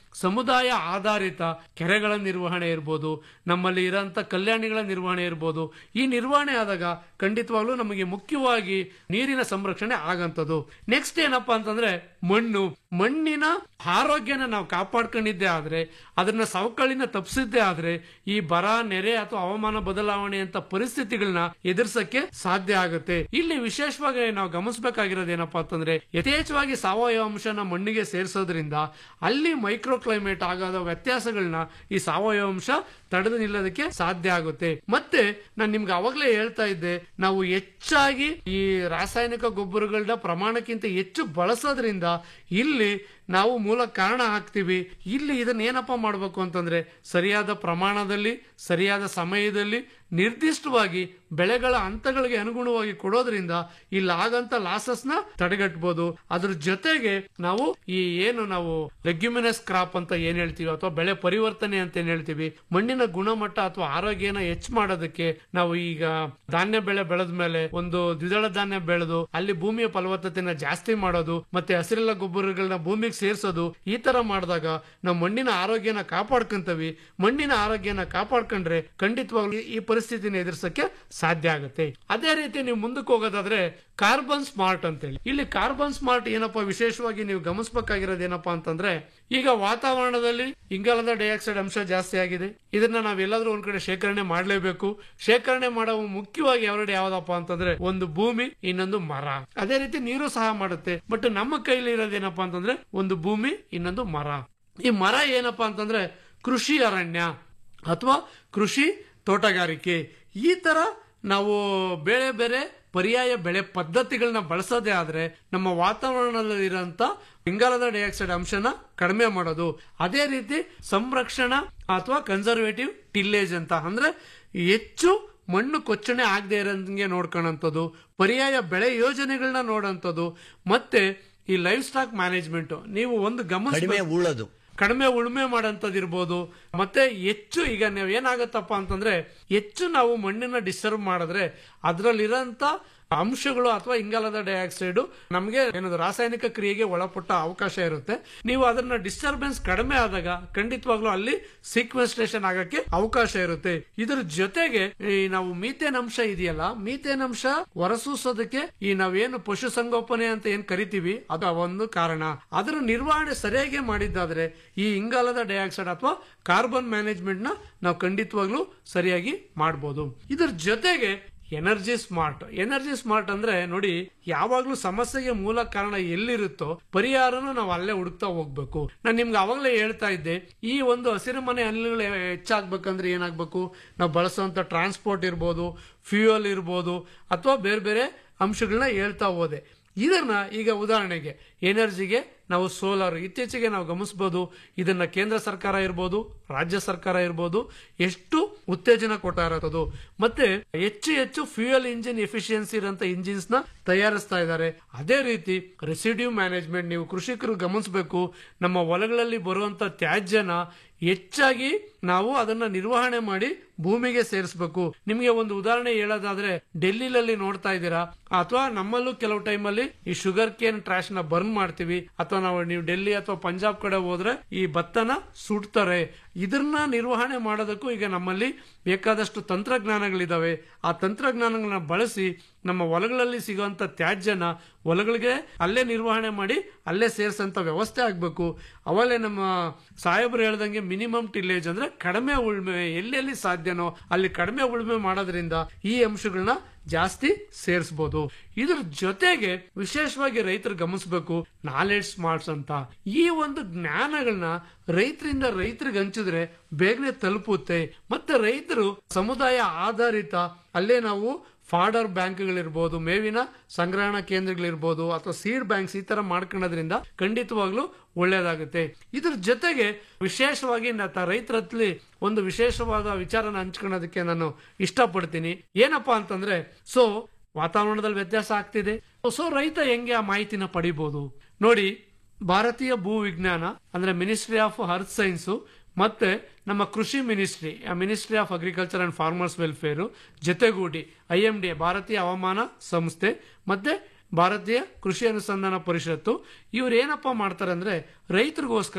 ಸಮುದಾಯ ಆಧಾರಿತ ಕೆರೆಗಳ ನಿರ್ವಹಣೆ ಇರ್ಬೋದು ನಮ್ಮಲ್ಲಿ ಇರೋಂಥ ಕಲ್ಯಾಣಿಗಳ ನಿರ್ವಹಣೆ ಇರ್ಬೋದು ಈ ನಿರ್ವಹಣೆ ಆದಾಗ ಖಂಡಿತವಾಗ್ಲೂ ನಮಗೆ ಮುಖ್ಯವಾಗಿ ನೀರಿನ ಸಂರಕ್ಷಣೆ ಆಗಂತದ್ದು ನೆಕ್ಸ್ಟ್ ಏನಪ್ಪಾ ಅಂತಂದ್ರೆ ಮಣ್ಣು ಮಣ್ಣಿನ ಆರೋಗ್ಯನ ನಾವು ಕಾಪಾಡ್ಕೊಂಡಿದ್ದೇ ಆದ್ರೆ ಅದನ್ನ ಸವಕಳಿನ ತಪ್ಪಿಸಿದ್ದೇ ಆದ್ರೆ ಈ ಬರ ನೆರೆ ಅಥವಾ ಹವಾಮಾನ ಬದಲಾವಣೆ ಅಂತ ಪರಿಸ್ಥಿತಿಗಳನ್ನ ಎದುರಿಸಕ್ಕೆ ಸಾಧ್ಯ ಆಗುತ್ತೆ ಇಲ್ಲಿ ವಿಶೇಷವಾಗಿ ನಾವು ಗಮನಿಸಬೇಕಾಗಿರೋದು ಏನಪ್ಪಾ ಅಂತಂದ್ರೆ ಯಥೇಚ್ಛವಾಗಿ ಸಾವಯವ ಅಂಶನ ಮಣ್ಣಿಗೆ ಸೇರಿಸೋದ್ರಿಂದ ಅಲ್ಲಿ ಮೈಕ್ರೋ ಕ್ಲೈಮೇಟ್ ಆಗೋದ ವ್ಯತ್ಯಾಸಗಳನ್ನ ಈ ಸಾವಯವ ಅಂಶ ತಡೆದು ನಿಲ್ಲೋದಕ್ಕೆ ಸಾಧ್ಯ ಆಗುತ್ತೆ ಮತ್ತೆ ನಾನು ನಿಮ್ಗೆ ಅವಾಗಲೇ ಹೇಳ್ತಾ ಇದ್ದೆ ನಾವು ಹೆಚ್ಚಾಗಿ ಈ ರಾಸಾಯನಿಕ ಗೊಬ್ಬರಗಳನ್ನ ಪ್ರಮಾಣಕ್ಕಿಂತ ಹೆಚ್ಚು ಬಳಸೋದ್ರಿಂದ ಇಲ್ಲಿ ನಾವು ಮೂಲ ಕಾರಣ ಹಾಕ್ತಿವಿ ಇಲ್ಲಿ ಇದನ್ನ ಏನಪ್ಪ ಮಾಡಬೇಕು ಅಂತಂದ್ರೆ ಸರಿಯಾದ ಪ್ರಮಾಣದಲ್ಲಿ ಸರಿಯಾದ ಸಮಯದಲ್ಲಿ ನಿರ್ದಿಷ್ಟವಾಗಿ ಬೆಳೆಗಳ ಹಂತಗಳಿಗೆ ಅನುಗುಣವಾಗಿ ಕೊಡೋದ್ರಿಂದ ಇಲ್ಲಿ ಆಗಂತ ಲಾಸಸ್ನ ತಡೆಗಟ್ಟಬಹುದು ಅದ್ರ ಜೊತೆಗೆ ನಾವು ಈ ಏನು ನಾವು ರೆಗ್ಯುಮಿನಸ್ ಕ್ರಾಪ್ ಅಂತ ಏನ್ ಹೇಳ್ತೀವಿ ಅಥವಾ ಬೆಳೆ ಪರಿವರ್ತನೆ ಅಂತ ಏನ್ ಹೇಳ್ತೀವಿ ಮಣ್ಣಿನ ಗುಣಮಟ್ಟ ಅಥವಾ ಆರೋಗ್ಯನ ಹೆಚ್ಚು ಮಾಡೋದಕ್ಕೆ ನಾವು ಈಗ ಧಾನ್ಯ ಬೆಳೆ ಬೆಳೆದ ಮೇಲೆ ಒಂದು ದ್ವಿದಳ ಧಾನ್ಯ ಬೆಳೆದು ಅಲ್ಲಿ ಭೂಮಿಯ ಫಲವತ್ತತೆನ ಜಾಸ್ತಿ ಮಾಡೋದು ಮತ್ತೆ ಹಸಿರೆಲ್ಲ ಗೊಬ್ಬರಗಳನ್ನ ಭೂಮಿಗೆ ಸೇರಿಸೋದು ಈ ತರ ಮಾಡಿದಾಗ ನಾವು ಮಣ್ಣಿನ ಆರೋಗ್ಯನ ಕಾಪಾಡ್ಕೊಂತೀವಿ ಮಣ್ಣಿನ ಆರೋಗ್ಯನ ಕಾಪಾಡ್ಕೊಂಡ್ರೆ ಖಂಡಿತವಾಗ್ಲೂ ಈ ಪರಿಸ್ಥಿತಿನ ಎದುರಿಸಕ್ಕೆ ಸಾಧ್ಯ ಆಗುತ್ತೆ ಅದೇ ರೀತಿ ನೀವು ಮುಂದಕ್ಕೆ ಹೋಗೋದಾದ್ರೆ ಕಾರ್ಬನ್ ಸ್ಮಾರ್ಟ್ ಅಂತೇಳಿ ಇಲ್ಲಿ ಕಾರ್ಬನ್ ಸ್ಮಾರ್ಟ್ ಏನಪ್ಪಾ ವಿಶೇಷವಾಗಿ ನೀವು ಗಮನಿಸಬೇಕಾಗಿರೋದು ಏನಪ್ಪಾ ಅಂತಂದ್ರೆ ಈಗ ವಾತಾವರಣದಲ್ಲಿ ಇಂಗಾಲದ ಡೈಆಕ್ಸೈಡ್ ಅಂಶ ಜಾಸ್ತಿ ಆಗಿದೆ ಇದನ್ನ ನಾವೆಲ್ಲಾದ್ರೂ ಒಂದ್ ಕಡೆ ಶೇಖರಣೆ ಮಾಡಲೇಬೇಕು ಶೇಖರಣೆ ಮಾಡುವ ಮುಖ್ಯವಾಗಿ ಎರಡು ಯಾವ್ದಪ್ಪ ಅಂತಂದ್ರೆ ಒಂದು ಭೂಮಿ ಇನ್ನೊಂದು ಮರ ಅದೇ ರೀತಿ ನೀರು ಸಹ ಮಾಡುತ್ತೆ ಬಟ್ ನಮ್ಮ ಕೈಲಿ ಇರೋದೇನಪ್ಪಾ ಅಂತಂದ್ರೆ ಒಂದು ಭೂಮಿ ಇನ್ನೊಂದು ಮರ ಈ ಮರ ಏನಪ್ಪಾ ಅಂತಂದ್ರೆ ಕೃಷಿ ಅರಣ್ಯ ಅಥವಾ ಕೃಷಿ ತೋಟಗಾರಿಕೆ ಈ ತರ ನಾವು ಬೇರೆ ಬೇರೆ ಪರ್ಯಾಯ ಬೆಳೆ ಪದ್ಧತಿಗಳನ್ನ ಬಳಸೋದೇ ಆದ್ರೆ ನಮ್ಮ ವಾತಾವರಣದಲ್ಲಿರೋಂಥ ಇಂಗಾಲದ ಡೈಆಕ್ಸೈಡ್ ಅಂಶನ ಕಡಿಮೆ ಮಾಡೋದು ಅದೇ ರೀತಿ ಸಂರಕ್ಷಣಾ ಅಥವಾ ಕನ್ಸರ್ವೇಟಿವ್ ಟಿಲ್ಲೇಜ್ ಅಂತ ಅಂದ್ರೆ ಹೆಚ್ಚು ಮಣ್ಣು ಕೊಚ್ಚಣೆ ಆಗದೆ ಇರೋಂಗೆ ನೋಡ್ಕೊಳ್ಳೋಂಥದ್ದು ಪರ್ಯಾಯ ಬೆಳೆ ಯೋಜನೆಗಳನ್ನ ನೋಡೋಂಥದ್ದು ಮತ್ತೆ ಈ ಲೈಫ್ ಸ್ಟಾಕ್ ಮ್ಯಾನೇಜ್ಮೆಂಟ್ ನೀವು ಒಂದು ಗಮನ ಕಡಿಮೆ ಉಳೋದು ಕಡಿಮೆ ಉಳುಮೆ ಮಾಡೋಂಥದ್ದು ಇರ್ಬೋದು ಮತ್ತೆ ಹೆಚ್ಚು ಈಗ ನೀವು ಏನಾಗತ್ತಪ್ಪ ಅಂತಂದ್ರೆ ಹೆಚ್ಚು ನಾವು ಮಣ್ಣಿನ ಡಿಸ್ಟರ್ಬ್ ಮಾಡಿದ್ರೆ ಅದರಲ್ಲಿರೋಂಥ ಅಂಶಗಳು ಅಥವಾ ಇಂಗಾಲದ ಡೈಆಕ್ಸೈಡ್ ನಮಗೆ ಏನದು ರಾಸಾಯನಿಕ ಕ್ರಿಯೆಗೆ ಒಳಪಟ್ಟ ಅವಕಾಶ ಇರುತ್ತೆ ನೀವು ಅದನ್ನ ಡಿಸ್ಟರ್ಬೆನ್ಸ್ ಕಡಿಮೆ ಆದಾಗ ಖಂಡಿತವಾಗ್ಲೂ ಅಲ್ಲಿ ಸೀಕ್ವೆಸ್ಟ್ರೇಷನ್ ಆಗಕ್ಕೆ ಅವಕಾಶ ಇರುತ್ತೆ ಇದ್ರ ಜೊತೆಗೆ ಈ ನಾವು ಮೀಥೇನ್ ಅಂಶ ಇದೆಯಲ್ಲ ಮೀಥೇನ್ ಅಂಶ ಹೊರಸೂಸೋದಕ್ಕೆ ಈ ನಾವೇನು ಪಶು ಸಂಗೋಪನೆ ಅಂತ ಏನ್ ಕರಿತೀವಿ ಅದು ಒಂದು ಕಾರಣ ಅದರ ನಿರ್ವಹಣೆ ಸರಿಯಾಗಿ ಮಾಡಿದ್ದಾದ್ರೆ ಈ ಇಂಗಾಲದ ಡೈಆಕ್ಸೈಡ್ ಅಥವಾ ಕಾರ್ಬನ್ ಮ್ಯಾನೇಜ್ಮೆಂಟ್ ನ ನಾವು ಖಂಡಿತವಾಗ್ಲೂ ಸರಿಯಾಗಿ ಮಾಡಬಹುದು ಇದ್ರ ಜೊತೆಗೆ ಎನರ್ಜಿ ಸ್ಮಾರ್ಟ್ ಎನರ್ಜಿ ಸ್ಮಾರ್ಟ್ ಅಂದ್ರೆ ನೋಡಿ ಯಾವಾಗ್ಲೂ ಸಮಸ್ಯೆಗೆ ಮೂಲ ಕಾರಣ ಎಲ್ಲಿರುತ್ತೋ ಪರಿಹಾರನೂ ನಾವು ಅಲ್ಲೇ ಹುಡುಕ್ತಾ ಹೋಗ್ಬೇಕು ನಾನು ನಿಮ್ಗೆ ಅವಾಗಲೇ ಹೇಳ್ತಾ ಇದ್ದೆ ಈ ಒಂದು ಹಸಿರು ಮನೆ ಅನಿಲಗಳು ಹೆಚ್ಚಾಗ್ಬೇಕಂದ್ರೆ ಏನಾಗ್ಬೇಕು ನಾವು ಬಳಸುವಂತ ಟ್ರಾನ್ಸ್ಪೋರ್ಟ್ ಇರ್ಬೋದು ಫ್ಯೂಯಲ್ ಇರ್ಬೋದು ಅಥವಾ ಬೇರೆ ಬೇರೆ ಅಂಶಗಳನ್ನ ಹೇಳ್ತಾ ಹೋದೆ ಇದನ್ನ ಈಗ ಉದಾಹರಣೆಗೆ ಎನರ್ಜಿಗೆ ನಾವು ಸೋಲಾರ್ ಇತ್ತೀಚೆಗೆ ನಾವು ಗಮನಿಸಬಹುದು ಇದನ್ನ ಕೇಂದ್ರ ಸರ್ಕಾರ ಇರ್ಬೋದು ರಾಜ್ಯ ಸರ್ಕಾರ ಇರ್ಬೋದು ಎಷ್ಟು ಉತ್ತೇಜನ ಕೊಡ್ತಾ ಇರೋದು ಮತ್ತೆ ಹೆಚ್ಚು ಹೆಚ್ಚು ಫ್ಯೂಯಲ್ ಇಂಜಿನ್ ಎಫಿಷಿಯನ್ಸಿ ಇರೋಂಥ ಇಂಜಿನ್ಸ್ ನ ತಯಾರಿಸ್ತಾ ಇದ್ದಾರೆ ಅದೇ ರೀತಿ ರೆಸಿಡ್ಯೂ ಮ್ಯಾನೇಜ್ಮೆಂಟ್ ನೀವು ಕೃಷಿಕರು ಗಮನಿಸಬೇಕು ನಮ್ಮ ಹೊಲಗಳಲ್ಲಿ ಬರುವಂತ ತ್ಯಾಜ್ಯನ ಹೆಚ್ಚಾಗಿ ನಾವು ಅದನ್ನ ನಿರ್ವಹಣೆ ಮಾಡಿ ಭೂಮಿಗೆ ಸೇರಿಸಬೇಕು ನಿಮಗೆ ಒಂದು ಉದಾಹರಣೆ ಹೇಳೋದಾದ್ರೆ ಡೆಲ್ಲಿನಲ್ಲಿ ನೋಡ್ತಾ ಇದ್ದೀರಾ ಅಥವಾ ನಮ್ಮಲ್ಲೂ ಕೆಲವು ಟೈಮಲ್ಲಿ ಈ ಶುಗರ್ ಕೇನ್ ಟ್ರಾಶ್ ನ ಬರ್ನ್ ಮಾಡ್ತೀವಿ ಅಥವಾ ನಾವು ನೀವು ಡೆಲ್ಲಿ ಅಥವಾ ಪಂಜಾಬ್ ಕಡೆ ಹೋದ್ರೆ ಈ ಭತ್ತನ ಸುಡ್ತಾರೆ ಇದನ್ನ ನಿರ್ವಹಣೆ ಮಾಡೋದಕ್ಕೂ ಈಗ ನಮ್ಮಲ್ಲಿ ಬೇಕಾದಷ್ಟು ತಂತ್ರಜ್ಞಾನಗಳಿದಾವೆ ಆ ತಂತ್ರಜ್ಞಾನಗಳನ್ನ ಬಳಸಿ ನಮ್ಮ ಹೊಲಗಳಲ್ಲಿ ಸಿಗುವಂತ ತ್ಯಾಜ್ಯನ ಹೊಲಗಳಿಗೆ ಅಲ್ಲೇ ನಿರ್ವಹಣೆ ಮಾಡಿ ಅಲ್ಲೇ ಸೇರ್ಸಂತ ವ್ಯವಸ್ಥೆ ಆಗ್ಬೇಕು ಅವಲ್ಲೇ ನಮ್ಮ ಸಾಹೇಬರು ಹೇಳ್ದಂಗೆ ಮಿನಿಮಮ್ ಟಿಲ್ಲೇಜ್ ಅಂದ್ರೆ ಕಡಿಮೆ ಉಳ್ಮೆ ಎಲ್ಲೆಲ್ಲಿ ಸಾಧ್ಯನೋ ಅಲ್ಲಿ ಕಡಿಮೆ ಉಳ್ಮೆ ಮಾಡೋದ್ರಿಂದ ಈ ಅಂಶಗಳನ್ನ ಜಾಸ್ತಿ ಸೇರಿಸಬಹುದು ಇದ್ರ ಜೊತೆಗೆ ವಿಶೇಷವಾಗಿ ರೈತರು ಗಮನಿಸಬೇಕು ನಾಲೆಡ್ಜ್ ಸ್ಮಾರ್ಟ್ಸ್ ಅಂತ ಈ ಒಂದು ಜ್ಞಾನಗಳನ್ನ ರೈತರಿಂದ ರೈತರಿಗೆ ಹಂಚಿದ್ರೆ ಬೇಗನೆ ತಲುಪುತ್ತೆ ಮತ್ತೆ ರೈತರು ಸಮುದಾಯ ಆಧಾರಿತ ಅಲ್ಲೇ ನಾವು ಫಾಡರ್ ಬ್ಯಾಂಕ್ಗಳಿರ್ಬೋದು ಮೇವಿನ ಸಂಗ್ರಹಣಾ ಕೇಂದ್ರಗಳಿರ್ಬೋದು ಅಥವಾ ಸೀಡ್ ಬ್ಯಾಂಕ್ಸ್ ಈ ತರ ಮಾಡ್ಕೊಳ್ಳೋದ್ರಿಂದ ಖಂಡಿತವಾಗ್ಲೂ ಒಳ್ಳೇದಾಗುತ್ತೆ ಇದ್ರ ಜೊತೆಗೆ ವಿಶೇಷವಾಗಿ ನ- ರೈತರ ಹತ್ಲಿ ಒಂದು ವಿಶೇಷವಾದ ವಿಚಾರನ ಹಂಚ್ಕೊಳ್ಳೋದಕ್ಕೆ ನಾನು ಇಷ್ಟಪಡ್ತೀನಿ ಏನಪ್ಪಾ ಅಂತಂದ್ರೆ ಸೊ ವಾತಾವರಣದಲ್ಲಿ ವ್ಯತ್ಯಾಸ ಆಗ್ತಿದೆ ಸೊ ರೈತ ಹೆಂಗೆ ಆ ಮಾಹಿತಿನ ಪಡಿಬಹುದು ನೋಡಿ ಭಾರತೀಯ ಭೂ ವಿಜ್ಞಾನ ಅಂದ್ರೆ ಮಿನಿಸ್ಟ್ರಿ ಆಫ್ ಅರ್ತ್ ಸೈನ್ಸ್ ಮತ್ತೆ ನಮ್ಮ ಕೃಷಿ ministry ministry of agriculture and farmers welfare ಜೊತೆಗೂಡಿ ಐ ಎಂ ಡಿ ಭಾರತೀಯ ಹವಾಮಾನ ಸಂಸ್ಥೆ ಮತ್ತೆ ಭಾರತೀಯ ಕೃಷಿ ಅನುಸಂಧಾನ ಪರಿಷತ್ತು ಇವ್ರು ಏನಪ್ಪಾ ಮಾಡ್ತಾರೆ ಅಂದ್ರೆ ರೈತರಿಗೋಸ್ಕರ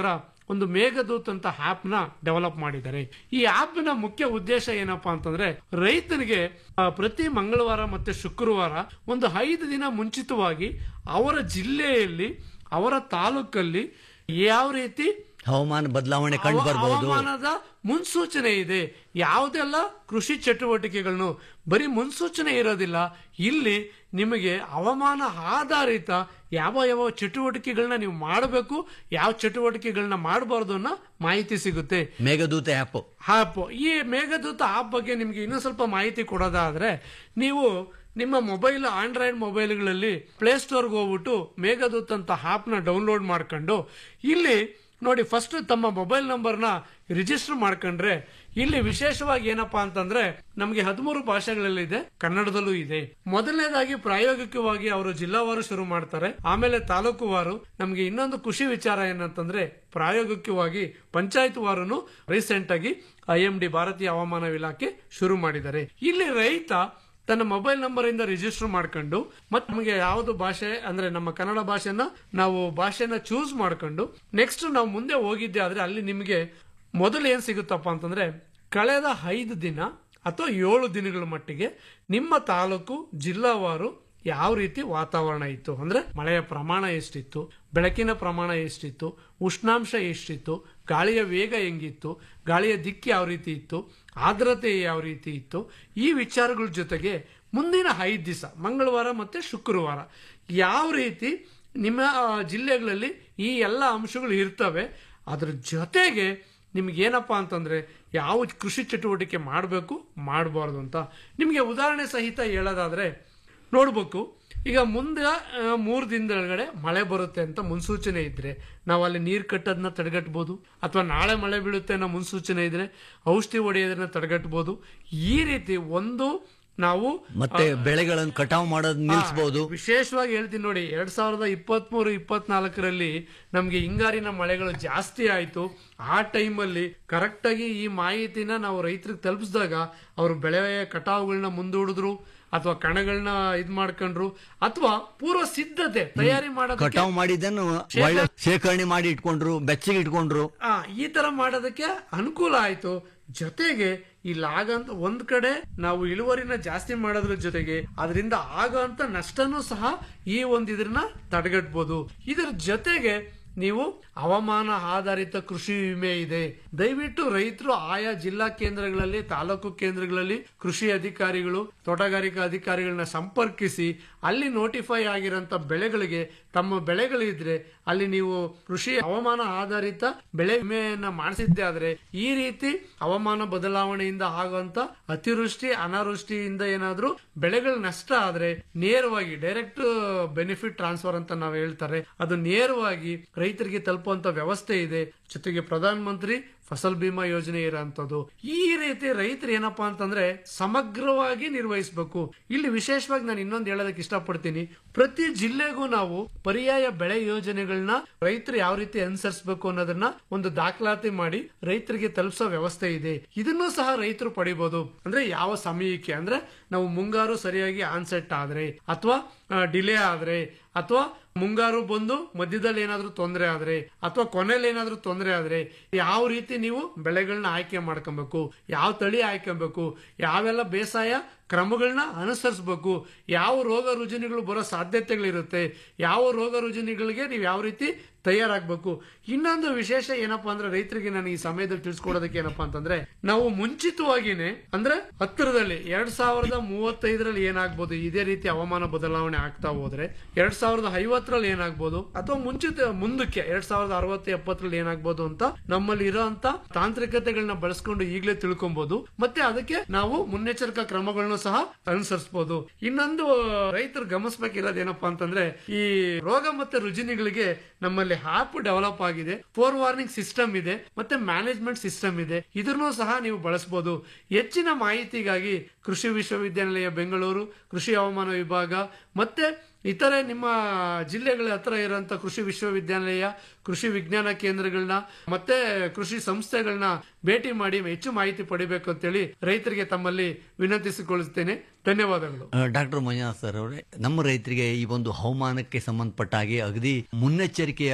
ಒಂದು ಮೇಘದೂತ್ ಅಂತ ಆಪ್ ನ ಡೆವಲಪ್ ಮಾಡಿದ್ದಾರೆ ಈ ಆಪ್ ನ ಮುಖ್ಯ ಉದ್ದೇಶ ಏನಪ್ಪಾ ಅಂತಂದ್ರೆ ರೈತನಿಗೆ ಆ, ಪ್ರತಿ ಮಂಗಳವಾರ ಮತ್ತೆ ಶುಕ್ರವಾರ ಒಂದು ಐದು ದಿನ ಮುಂಚಿತವಾಗಿ ಅವರ ಜಿಲ್ಲೆಯಲ್ಲಿ ಅವರ ತಾಲೂಕಲ್ಲಿ ಯಾವ ರೀತಿ ಹವಾಮಾನ ಬದಲಾವಣೆ ಕಂಡು ಹವ- ಬರ್ಬೋದು ಹವಾಮಾನದ ಮುನ್ಸೂಚನೆ ಇದೆ ಯಾವುದೆಲ್ಲ ಕೃಷಿ ಚಟುವಟಿಕೆಗಳನ್ನು ಬರೀ ಮುನ್ಸೂಚನೆ ಇರೋದಿಲ್ಲ ಇಲ್ಲಿ ನಿಮಗೆ ಹವಾಮಾನ ಆಧಾರಿತ ಯಾವ ಯಾವ ಚಟುವಟಿಕೆಗಳನ್ನ ನೀವು ಮಾಡಬೇಕು ಯಾವ ಚಟುವಟಿಕೆಗಳನ್ನ ಮಾಡಬಾರ್ದು ಅನ್ನೋ ಮಾಹಿತಿ ಸಿಗುತ್ತೆ ಮೇಘದೂತ ಆ್ಯಪ್ ಆಪ್ ಈ ಮೇಘದೂತ ಆಪ್ ಬಗ್ಗೆ ನಿಮಗೆ ಇನ್ನೂ ಸ್ವಲ್ಪ ಮಾಹಿತಿ ಕೊಡೋದಾದ್ರೆ ನೀವು ನಿಮ್ಮ ಮೊಬೈಲ್ ಆಂಡ್ರಾಯ್ಡ್ ಮೊಬೈಲ್ಗಳಲ್ಲಿ ಪ್ಲೇಸ್ಟೋರ್ಗೆ ಹೋಗ್ಬಿಟ್ಟು ಮೇಘದೂತ್ ಅಂತ ಆಪ್ನ ಡೌನ್ಲೋಡ್ ಮಾಡ್ಕೊಂಡು ಇಲ್ಲಿ ನೋಡಿ ಫಸ್ಟ್ ತಮ್ಮ ಮೊಬೈಲ್ ನಂಬರ್ನ ರಿಜಿಸ್ಟರ್ ಮಾಡ್ಕೊಂಡ್ರೆ ಇಲ್ಲಿ ವಿಶೇಷವಾಗಿ ಏನಪ್ಪಾ ಅಂತಂದ್ರೆ ನಮಗೆ ಹದಿಮೂರು ಭಾಷೆಗಳಲ್ಲಿದೆ ಕನ್ನಡದಲ್ಲೂ ಇದೆ ಮೊದಲನೇದಾಗಿ ಪ್ರಾಯೋಗಿಕವಾಗಿ ಅವರು ಜಿಲ್ಲಾವಾರು ಶುರು ಮಾಡ್ತಾರೆ ಆಮೇಲೆ ತಾಲೂಕುವಾರು ನಮಗೆ ಇನ್ನೊಂದು ಖುಷಿ ವಿಚಾರ ಏನಂತಂದ್ರೆ ಪ್ರಾಯೋಗಿಕವಾಗಿ ಪಂಚಾಯತ್ ವಾರನು ರೀಸೆಂಟ್ ಆಗಿ ಐ ಎಂ ಡಿ ಭಾರತೀಯ ಹವಾಮಾನ ಇಲಾಖೆ ಶುರು ಮಾಡಿದ್ದಾರೆ ಇಲ್ಲಿ ರೈತ ತನ್ನ ಮೊಬೈಲ್ ನಂಬರ್ ಇಂದ ರಿಜಿಸ್ಟರ್ ಮಾಡ್ಕೊಂಡು ಮತ್ತೆ ನಮಗೆ ಯಾವ್ದು ಭಾಷೆ ಅಂದ್ರೆ ನಮ್ಮ ಕನ್ನಡ ಭಾಷೆನ ನಾವು ಭಾಷೆನ ಚೂಸ್ ಮಾಡ್ಕೊಂಡು ನೆಕ್ಸ್ಟ್ ನಾವು ಮುಂದೆ ಹೋಗಿದ್ದೆ ಆದ್ರೆ ಅಲ್ಲಿ ನಿಮಗೆ ಮೊದಲು ಏನ್ ಸಿಗುತ್ತಪ್ಪ ಅಂತಂದ್ರೆ ಕಳೆದ ಐದು ದಿನ ಅಥವಾ ಏಳು ದಿನಗಳ ಮಟ್ಟಿಗೆ ನಿಮ್ಮ ತಾಲೂಕು ಜಿಲ್ಲಾವಾರು ಯಾವ ರೀತಿ ವಾತಾವರಣ ಇತ್ತು ಅಂದ್ರೆ ಮಳೆಯ ಪ್ರಮಾಣ ಎಷ್ಟಿತ್ತು ಬೆಳಕಿನ ಪ್ರಮಾಣ ಎಷ್ಟಿತ್ತು ಉಷ್ಣಾಂಶ ಎಷ್ಟಿತ್ತು ಗಾಳಿಯ ವೇಗ ಹೆಂಗಿತ್ತು ಗಾಳಿಯ ದಿಕ್ಕು ಯಾವ ರೀತಿ ಇತ್ತು ಆರ್ದ್ರತೆ ಯಾವ ರೀತಿ ಇತ್ತು ಈ ವಿಚಾರಗಳ ಜೊತೆಗೆ ಮುಂದಿನ ಐದು ದಿವಸ ಮಂಗಳವಾರ ಮತ್ತೆ ಶುಕ್ರವಾರ ಯಾವ ರೀತಿ ನಿಮ್ಮ ಆ, ಜಿಲ್ಲೆಗಳಲ್ಲಿ ಈ ಎಲ್ಲ ಅಂಶಗಳು ಇರ್ತವೆ ಅದ್ರ ಜೊತೆಗೆ ನಿಮ್ಗೆ ಏನಪ್ಪಾ ಅಂತಂದ್ರೆ ಯಾವ ಕೃಷಿ ಚಟುವಟಿಕೆ ಮಾಡಬೇಕು ಮಾಡಬಾರ್ದು ಅಂತ ನಿಮಗೆ ಉದಾಹರಣೆ ಸಹಿತ ಹೇಳೋದಾದ್ರೆ ನೋಡ್ಬೇಕು ಈಗ ಮುಂದೆ ಆ, ಮೂರು ದಿನದೊಳಗಡೆ ಮಳೆ ಬರುತ್ತೆ ಅಂತ ಮುನ್ಸೂಚನೆ ಇದ್ರೆ ನಾವು ಅಲ್ಲಿ ನೀರು ಕಟ್ಟೋದನ್ನ ತಡೆಗಟ್ಬೋದು ಅಥವಾ ನಾಳೆ ಮಳೆ ಬೀಳುತ್ತೆ ಅನ್ನೋ ಮುನ್ಸೂಚನೆ ಇದ್ರೆ ಔಷಧಿ ಹೊಡೆಯೋದನ್ನ ತಡೆಗಟ್ಬೋದು ಈ ರೀತಿ ಒಂದು ನಾವು ಮತ್ತೆ ಬೆಳೆಗಳನ್ನು ಕಟಾವು ಮಾಡೋದು ನಿಲ್ಲಿಸಬಹುದು ವಿಶೇಷವಾಗಿ ಹೇಳ್ತೀನಿ ನೋಡಿ ಎರಡ್ ಸಾವಿರದ ಇಪ್ಪತ್ತ್ ಮೂರು ಇಪ್ಪತ್ನಾಲ್ಕರಲ್ಲಿ ನಮ್ಗೆ ಹಿಂಗಾರಿನ ಮಳೆಗಳು ಜಾಸ್ತಿ ಆಯ್ತು ಆ ಟೈಮಲ್ಲಿ ಕರೆಕ್ಟಾಗಿ ಈ ಮಾಹಿತಿನ ನಾವು ರೈತರಿಗೆ ತಲುಪಿಸಿದಾಗ ಅವರು ಬೆಳೆ ಕಟಾವುಗಳನ್ನ ಮುಂದೂಡಿದ್ರು ಅಥವಾ ಕಣಗಳನ್ನ ಇದ್ ಮಾಡ್ಕೊಂಡ್ರು ಅಥವಾ ಪೂರ್ವ ಸಿದ್ಧತೆ ತಯಾರಿ ಮಾಡೋದಕ್ಕೆ ಕಟಾವು ಮಾಡಿದ್ದನ್ನು ಒಳ್ಳೆ ಶೇಖರಣೆ ಮಾಡಿ ಇಟ್ಕೊಂಡ್ರು ಬೆಚ್ಚಗೆ ಇಟ್ಕೊಂಡ್ರು ಆ ಈ ತರ ಮಾಡೋದಕ್ಕೆ ಅನುಕೂಲ ಆಯ್ತು ಜೊತೆಗೆ ಇಲ್ಲಿ ಆಗಂತ ಒಂದ್ ಕಡೆ ನಾವು ಇಳುವರಿನ ಜಾಸ್ತಿ ಮಾಡೋದ್ರ ಜೊತೆಗೆ ಅದರಿಂದ ಆಗಂತ ನಷ್ಟನೂ ಸಹ ಈ ಒಂದ್ ಇದನ್ನ ತಡೆಗಟ್ಬೋದು ಇದರ ಜೊತೆಗೆ ನೀವು ಹವಾಮಾನ ಆಧಾರಿತ ಕೃಷಿ ವಿಮೆ ಇದೆ ದಯವಿಟ್ಟು ರೈತರು ಆಯಾ ಜಿಲ್ಲಾ ಕೇಂದ್ರಗಳಲ್ಲಿ ತಾಲೂಕು ಕೇಂದ್ರಗಳಲ್ಲಿ ಕೃಷಿ ಅಧಿಕಾರಿಗಳು ತೋಟಗಾರಿಕಾ ಅಧಿಕಾರಿಗಳನ್ನ ಸಂಪರ್ಕಿಸಿ ಅಲ್ಲಿ ನೋಟಿಫೈ ಆಗಿರೋಂಥ ಬೆಳೆಗಳಿಗೆ ತಮ್ಮ ಬೆಳೆಗಳಿದ್ರೆ ಅಲ್ಲಿ ನೀವು ಕೃಷಿ ಹವಾಮಾನ ಆಧಾರಿತ ಬೆಳೆ ವಿಮೆಯನ್ನ ಮಾಡಿಸಿದ್ದೆ ಆದ್ರೆ ಈ ರೀತಿ ಹವಾಮಾನ ಬದಲಾವಣೆಯಿಂದ ಆಗುವಂತ ಅತಿವೃಷ್ಟಿ ಅನಾವೃಷ್ಟಿಯಿಂದ ಏನಾದ್ರೂ ಬೆಳೆಗಳ ನಷ್ಟ ಆದ್ರೆ ನೇರವಾಗಿ ಡೈರೆಕ್ಟ್ ಬೆನಿಫಿಟ್ ಟ್ರಾನ್ಸ್ಫರ್ ಅಂತ ನಾವು ಹೇಳ್ತಾರೆ ಅದು ನೇರವಾಗಿ ರೈತರಿಗೆ ತಲುಪುವಂತ ವ್ಯವಸ್ಥೆ ಇದೆ ಜೊತೆಗೆ ಪ್ರಧಾನ ಮಂತ್ರಿ ಫಸಲ್ ಬಿಮಾ ಯೋಜನೆ ಇರೋಂಥದ್ದು ಈ ರೀತಿ ರೈತರು ಏನಪ್ಪಾ ಅಂತಂದ್ರೆ ಸಮಗ್ರವಾಗಿ ನಿರ್ವಹಿಸಬೇಕು ಇಲ್ಲಿ ವಿಶೇಷವಾಗಿ ನಾನು ಇನ್ನೊಂದು ಹೇಳೋದಕ್ಕೆ ಇಷ್ಟಪಡ್ತೀನಿ ಪ್ರತಿ ಜಿಲ್ಲೆಗೂ ನಾವು ಪರ್ಯಾಯ ಬೆಳೆ ಯೋಜನೆಗಳನ್ನ ರೈತರು ಯಾವ ರೀತಿ ಅನುಸರಿಸಬೇಕು ಅನ್ನೋದನ್ನ ಒಂದು ದಾಖಲಾತಿ ಮಾಡಿ ರೈತರಿಗೆ ತಲುಪಿಸೋ ವ್ಯವಸ್ಥೆ ಇದೆ ಇದನ್ನು ಸಹ ರೈತರು ಪಡಿಬಹುದು ಅಂದ್ರೆ ಯಾವ ಸಮಯಕ್ಕೆ ಅಂದ್ರೆ ನಾವು ಮುಂಗಾರು ಸರಿಯಾಗಿ ಆನ್ಸೆಟ್ ಆದ್ರೆ ಅಥವಾ ಡಿಲೇ ಆದ್ರೆ ಅಥವಾ ಮುಂಗಾರು ಬಂದು ಮಧ್ಯದಲ್ಲಿ ಏನಾದ್ರೂ ತೊಂದರೆ ಆದ್ರೆ ಅಥವಾ ಕೊನೆಯಲ್ಲಿ ಏನಾದ್ರೂ ತೊಂದರೆ ಆದ್ರೆ ಯಾವ ರೀತಿ ನೀವು ಬೆಳೆಗಳನ್ನ ಆಯ್ಕೆ ಮಾಡ್ಕೊಬೇಕು ಯಾವ ತಳಿ ಆಯ್ಕೊಬೇಕು ಯಾವೆಲ್ಲ ಬೇಸಾಯ ಕ್ರಮಗಳನ್ನ ಅನುಸರಿಸಬೇಕು ಯಾವ ರೋಗ ರುಜಿನಗಳು ಬರೋ ಸಾಧ್ಯತೆಗಳಿರುತ್ತೆ ಯಾವ ರೋಗ ರುಜಿನಗಳಿಗೆ ನೀವು ಯಾವ ರೀತಿ ತಯಾರಾಗಬೇಕು ಇನ್ನೊಂದು ವಿಶೇಷ ಏನಪ್ಪಾ ಅಂದ್ರೆ ರೈತರಿಗೆ ನಾನು ಈ ಸಮಯದಲ್ಲಿ ತಿಳಿಸ್ಕೊಡೋದಕ್ಕೆ ಏನಪ್ಪಾ ಅಂತಂದ್ರೆ ನಾವು ಮುಂಚಿತವಾಗಿನೇ ಅಂದ್ರೆ ಹತ್ತಿರದಲ್ಲಿ ಎರಡ್ ಸಾವಿರದ ಮೂವತ್ತೈದರಲ್ಲಿ ಏನಾಗ್ಬೋದು ಇದೇ ರೀತಿ ಹವಾಮಾನ ಬದಲಾವಣೆ ಆಗ್ತಾ ಹೋದ್ರೆ ಎರಡ್ ಸಾವಿರದ ಐವತ್ತರಲ್ಲಿ ಏನಾಗ್ಬೋದು ಅಥವಾ ಮುಂಚಿತ ಮುಂದಕ್ಕೆ ಎರಡ್ ಸಾವಿರದ ಅರವತ್ತು ಎಪ್ಪತ್ತರಲ್ಲಿ ಏನಾಗ್ಬೋದು ಅಂತ ನಮ್ಮಲ್ಲಿ ಇರೋಂತ ತಾಂತ್ರಿಕತೆಗಳನ್ನ ಬಳಸ್ಕೊಂಡು ಈಗಲೇ ತಿಳ್ಕೊಬಹುದು ಮತ್ತೆ ಅದಕ್ಕೆ ನಾವು ಮುನ್ನೆಚ್ಚರಿಕಾ ಕ್ರಮಗಳನ್ನು ಸಹ ಅನುಸರಿಸಬಹುದು ಇನ್ನೊಂದು ರೈತರು ಗಮನಿಸಬೇಕಿರೋದೇನಪ್ಪಾ ಅಂತಂದ್ರೆ ಈ ರೋಗ ಮತ್ತೆ ರುಜಿನಿಗಳಿಗೆ ನಮ್ಮಲ್ಲಿ ಆಪ್ ಡೆವಲಪ್ ಆಗಿದೆ ಫೋರ್ ವಾರ್ನಿಂಗ್ ಸಿಸ್ಟಮ್ ಇದೆ ಮತ್ತೆ ಮ್ಯಾನೇಜ್ಮೆಂಟ್ ಸಿಸ್ಟಮ್ ಇದೆ ಇದನ್ನು ಸಹ ನೀವು ಬಳಸಬಹುದು ಹೆಚ್ಚಿನ ಮಾಹಿತಿಗಾಗಿ ಕೃಷಿ ವಿಶ್ವವಿದ್ಯಾನಿಲಯ ಬೆಂಗಳೂರು ಕೃಷಿ ಹವಾಮಾನ ವಿಭಾಗ ಮತ್ತೆ ಇತರೆ ನಿಮ್ಮ ಜಿಲ್ಲೆಗಳ ಹತ್ರ ಇರುವಂತ ಕೃಷಿ ವಿಶ್ವವಿದ್ಯಾನಿಲಯ ಕೃಷಿ ವಿಜ್ಞಾನ ಕೇಂದ್ರಗಳನ್ನ ಮತ್ತೆ ಕೃಷಿ ಸಂಸ್ಥೆಗಳನ್ನ ಭೇಟಿ ಮಾಡಿ ಹೆಚ್ಚು ಮಾಹಿತಿ ಪಡಿಬೇಕು ಅಂತೇಳಿ ರೈತರಿಗೆ ತಮ್ಮಲ್ಲಿ ವಿನಂತಿಸಿಕೊಳ್ಳುತ್ತೇನೆ ಧನ್ಯವಾದಗಳು ಡಾಕ್ಟರ್ ಮಂಜುನಾಥ್ ಸರ್ ಅವರೇ ನಮ್ಮ ರೈತರಿಗೆ ಈ ಒಂದು ಹವಾಮಾನಕ್ಕೆ ಸಂಬಂಧಪಟ್ಟ ಹಾಗೆ ಅಗದಿ ಮುನ್ನೆಚ್ಚರಿಕೆಯ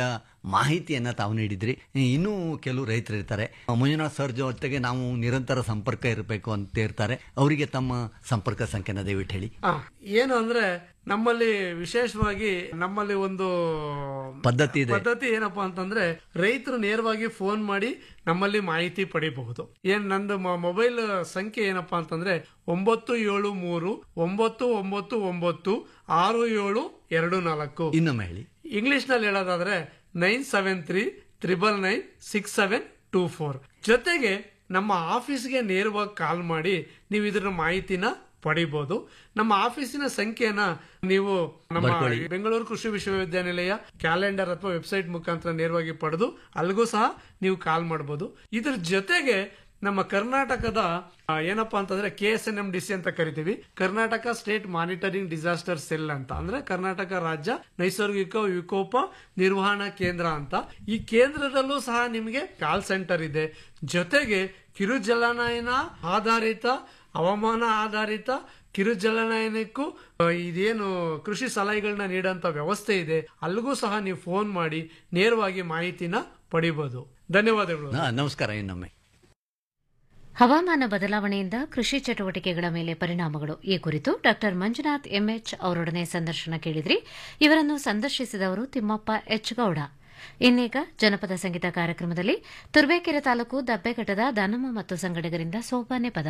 ಮಾಹಿತಿಯನ್ನ ತಾವು ನೀಡಿದ್ರಿ ಇನ್ನೂ ಕೆಲವು ರೈತರು ಇರ್ತಾರೆ ಮಂಜುನಾಥ್ ಸರ್ ಜೊತೆಗೆ ನಾವು ನಿರಂತರ ಸಂಪರ್ಕ ಇರಬೇಕು ಅಂತ ಇರ್ತಾರೆ ಅವರಿಗೆ ತಮ್ಮ ಸಂಪರ್ಕ ಸಂಖ್ಯೆನ ದಯವಿಟ್ಟು ಹೇಳಿ ಆ, ಏನು ಅಂದ್ರೆ ನಮ್ಮಲ್ಲಿ ವಿಶೇಷವಾಗಿ ನಮ್ಮಲ್ಲಿ ಒಂದು ಪದ್ಧತಿ ಇದೆ ಪದ್ಧತಿ ಏನಪ್ಪಾ ಅಂತಂದ್ರೆ ರೈತರು ನೇರವಾಗಿ ಫೋನ್ ಮಾಡಿ ನಮ್ಮಲ್ಲಿ ಮಾಹಿತಿ ಪಡಿಬಹುದು ಏನ್ ನಂದು ಮ- ಮೊಬೈಲ್ ಸಂಖ್ಯೆ ಏನಪ್ಪಾ ಅಂತಂದ್ರೆ ಒಂಬತ್ತು ಏಳು ಮೂರು ಒಂಬತ್ತು ಒಂಬತ್ತು ಒಂಬತ್ತು ಆರು ಏಳು ಎರಡು ನಾಲ್ಕು ಇನ್ನೊಮ್ಮೆ ಹೇಳಿ ಇಂಗ್ಲಿಷ್ ನಲ್ಲಿ ಹೇಳೋದಾದ್ರೆ nine seven three triple nine six seven two four ಜೊತೆಗೆ ನಮ್ಮ ಆಫೀಸ್ಗೆ ನೇರವಾಗಿ ಕಾಲ್ ಮಾಡಿ ನೀವು ಇದರ ಮಾಹಿತಿನ ಪಡಿಬಹುದು ನಮ್ಮ ಆಫೀಸಿನ ಸಂಖ್ಯೆನ ನೀವು ನಮ್ಮ ಬೆಂಗಳೂರು ಕೃಷಿ ವಿಶ್ವವಿದ್ಯಾನಿಲಯ ಕ್ಯಾಲೆಂಡರ್ ಅಥವಾ ವೆಬ್ಸೈಟ್ ಮುಖಾಂತರ ನೇರವಾಗಿ ಪಡೆದು ಅಲ್ಲಿಗೂ ಸಹ ನೀವು ಕಾಲ್ ಮಾಡಬಹುದು ಇದ್ರ ಜೊತೆಗೆ ನಮ್ಮ ಕರ್ನಾಟಕದ ಆ, ಏನಪ್ಪಾ ಅಂತಂದ್ರೆ K S N M D C ಅಂತ ಕರಿತೀವಿ Karnataka state monitoring disaster cell ಅಂತ ಅಂದ್ರೆ ಕರ್ನಾಟಕ ರಾಜ್ಯ ನೈಸರ್ಗಿಕ ವಿಕೋಪ ನಿರ್ವಹಣಾ ಕೇಂದ್ರ ಅಂತ ಈ ಕೇಂದ್ರದಲ್ಲೂ ಸಹ ನಿಮಗೆ ಕಾಲ್ ಸೆಂಟರ್ ಇದೆ ಜೊತೆಗೆ ಕಿರು ಜಲನಯನ ಆಧಾರಿತ ಹವಾಮಾನ ಆಧಾರಿತ ಕಿರು ಜಲನಯನಕ್ಕೂ ಆ, ಇದೇನು ಕೃಷಿ ಸಲಹೆಗಳನ್ನ ನೀಡೋಂತ ವ್ಯವಸ್ಥೆ ಇದೆ ಅಲ್ಲಿಗೂ ಸಹ ನೀವು ಫೋನ್ ಮಾಡಿ ನೇರವಾಗಿ ಮಾಹಿತಿನ ಪಡಿಬಹುದು ಧನ್ಯವಾದಗಳು ಹಾ, ನಮಸ್ಕಾರ ಇನ್ನೊಮ್ಮೆ ಹವಾಮಾನ ಬದಲಾವಣೆಯಿಂದ ಕೃಷಿ ಚಟುವಟಿಕೆಗಳ ಮೇಲೆ ಪರಿಣಾಮಗಳು ಈ ಕುರಿತು ಡಾಕ್ಟರ್ ಮಂಜುನಾಥ್ ಎಂಎಚ್ ಅವರೊಡನೆ ಸಂದರ್ಶನ ಕೇಳಿದ್ರಿ ಇವರನ್ನು ಸಂದರ್ಶಿಸಿದವರು ತಿಮ್ಮಪ್ಪ ಎಚ್ ಗೌಡ ಇನ್ನೀಗ ಜನಪದ ಸಂಗೀತ ಕಾರ್ಯಕ್ರಮದಲ್ಲಿ ತುರ್ಬೇಕೆರೆ ತಾಲೂಕು ದಬ್ಬೆಘಟ್ಟದ ದಾನಮ್ಮ ಮತ್ತು ಸಂಗಡಿಗರಿಂದ ಸೋಪಾನೆ ಪದ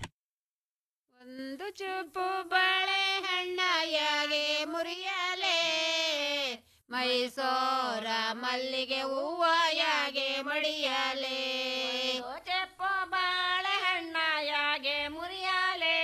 ಒಂದು ಚುಪ್ಪು ಬಾಳೆಹಣ್ಣಾಯಾಗೆ ಮುರಿಯಲೆ ಮೈಸೂರ ಮಲ್ಲಿಗೆ ಹೂವಾಯಾಗೆ ಮಡಿಯಲೆ ಚೆಪ್ಪು ಬಾಳೆಹಣ್ಣಾಯಾಗೆ ಮುರಿಯಲೆ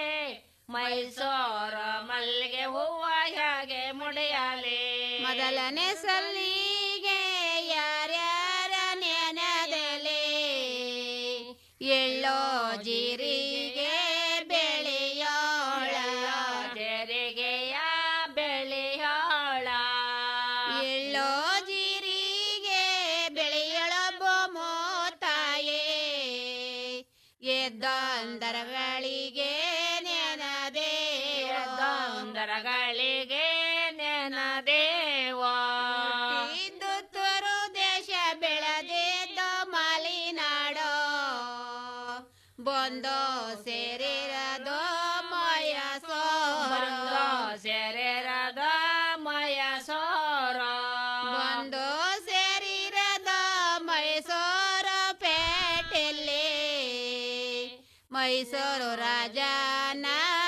ಮೈಸೂರ ಮಲ್ಲಿಗೆ ಹೂವಾಯಾಗೆ ಮುಡಿಯಲೆ ಮೊದಲನೇ ಸಲ್ಲಿಗೆ ಯಾರ್ಯಾರ ನೆನದಲೆ ಎಳ್ಳೋ ಜೀರಿಗೆ ಬೆಳೆಯೋಳ ಜರಿಗೆಯ ಬೆಳೆಯೋಳ ಎಳ್ಳೋ ಜೀರಿಗೆ ಬೆಳೆಯೊಳಬ ಮೋತಾಯೇ ಎದ್ದೊಂದರಗಳಿಗೆ ನೆನದೇ ಎದ್ದೊಂದರಗಳಿಗೆ ನೆನದೇವ ಇದ್ದು ತುರು ದೇಶ ಬೆಳೆದಿದ್ದು ಮಲಿನಾಡೋ ಬಂದೋ ಸೇರಿರದೋ ಮಯ ಬಂದೋ ಸೇರಿರದ ಮಯ ಸೋರ ಬಂದೋ ಸೇರಿರದ ಮೈಸೂರು ಪೇಟೆಲ್ಲಿ ಮೈಸೂರು ರಾಜನ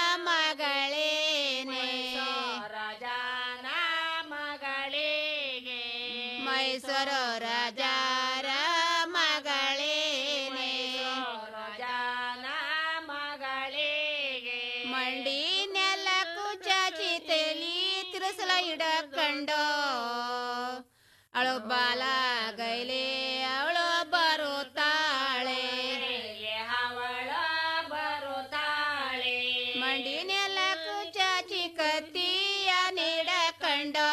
ಮಗಳೇನೆ ರಾಜನ ಮಗಳಿಗೆ ಮೈಸೂರು ರಾಜರ ಮಗಳೇನೆ ರಾಜನ ಮಗಳಿಗೆ ಮಂಡಿ ನೆಲಕ್ಕೂ ಚಾಚಿ ತಲಿ ತಿರುಸಲ ಇಡಕಂಡೋ ಅಳು ಬಾಲ ಗೈಲೆ ಅವಳು ಬರುತ್ತಾಳೆ ಅವಳ ಬರುತ್ತಾಳೆ ಮಂಡಿ ನೆಲಕ್ಕೂ ಚಾಚಿ ಕತ್ತಿಯ ನೀಡಕಂಡೋ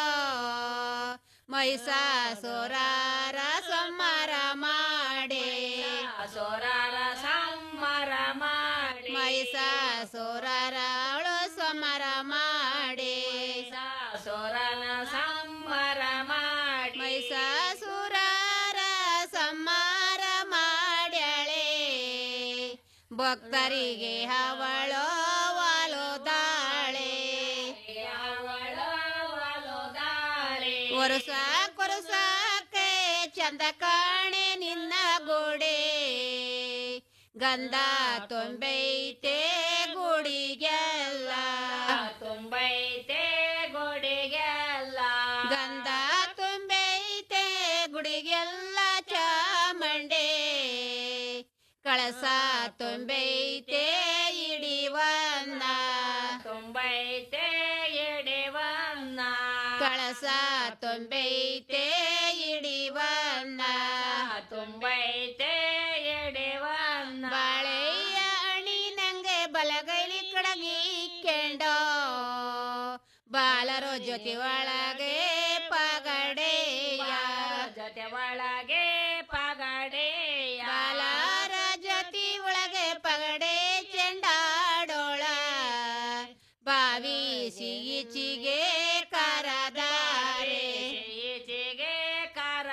ಮೈಸಾಸುರಾರ ಸಂಹಾರ ಮಾಡಿ ಸೋರಾರ ಸಂಹಾರ ಮಾಡಿ ಮೈಸಾಸುರಾರ ಅವಳು ಸಂಹಾರ ಮಾಡಿ ಸೋರನ ಸಂಹಾರ ಮಾಡಿ ಮೈಸಾಸುರಾರ ಸಂಹಾರ ಮಾಡ್ಯಾಳೆ ಭಕ್ತರಿಗೆ ಅವಳು ವಾಲೋದಾಳೆ ವರುಸ ಕೊರಸಕ್ಕೆ ಚಂದ ಕಾಣೆ ನಿನ್ನ ಗೋಡೆ ಗಂಧ ತೊಂಬೈತೆ ಗುಡಿಗೆಲ್ಲ ತೊಂಬೈತೆ ಗುಡಿಗೆಲ್ಲ ಗಂಧ ತುಂಬೈತೆ ಗುಡಿಗೆಲ್ಲ ಚಾಮಂಡೆ ಕಳಸ ತುಂಬೈತೆ ಇಡಿವನ್ನ ತುಂಬೈತೆ ಇಡಿವನ್ನ ಕಳಸ ತುಂಬೈತೆ ಇಡಿವನ್ನ ತುಂಬೈತೆ ಇಡಿವನ್ನ ಬಾಳೆಯ ಅಣಿ ನಂಗೆ ಬಲಗೈಲಿ ಕಡಗಿ ಕೆಂಡೋ ಬಾಲರೋ ಜೊತೆ ಒಳಗೆ ಪಗಡೆಯ ಜೊತೆ ಒಳಗೆ ಪಗಡೆಯ ಬಾಲರ ಜೊತೆ ಒಳಗೆ ಪಗಡೆ ಚೆಂಡಾಡೋಳ ಬಾವಿ ಸಿಗಿಚಿಗೆ ಕರದಾರೆ ಸಿಗಿಚಿಗೆ ಕರ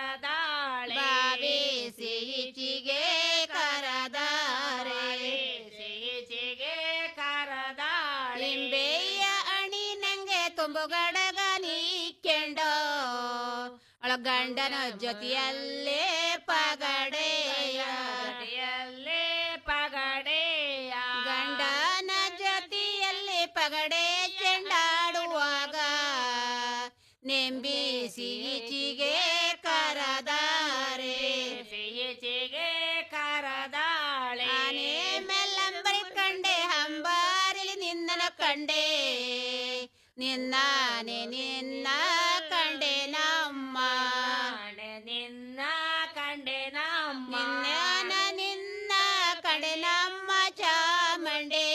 ಕೊಂಬು ಗಡಗ ನೀಕೆಂಡೋ ಅವಳ ಗಂಡನ ಜೊತೆಯಲ್ಲೇ ಪಗಡೆಯ ಜೊತೆಯಲ್ಲೇ ಪಗಡೆಯ ಗಂಡನ ಜೊತೆಯಲ್ಲಿ ಪಗಡೆ ಚೆಂಡಾಡುವಾಗ ನೆಂಬಿಸಿ ಈಚಿಗೆ ಕರದಾರೆ ಈಚಿಗೆ ಕರದಾಳೆ ಆನೆ ಮೆಲ್ಲಂಬರಿ ಕಂಡೆ ಹಂಬಾರಿಲಿ ನಿನ್ನನ ಕಂಡೆ ನಿನ್ನಾನೆ ನಿನ್ನ ಕಂಡೆ ನಮ್ಮ ನಿನ್ನ ಕಂಡೆ ನಮ್ಮ ನಿನ್ನ ನಿನ್ನ ಕಂಡೆ ನಮ್ಮ ಚಾಮಂಡೆ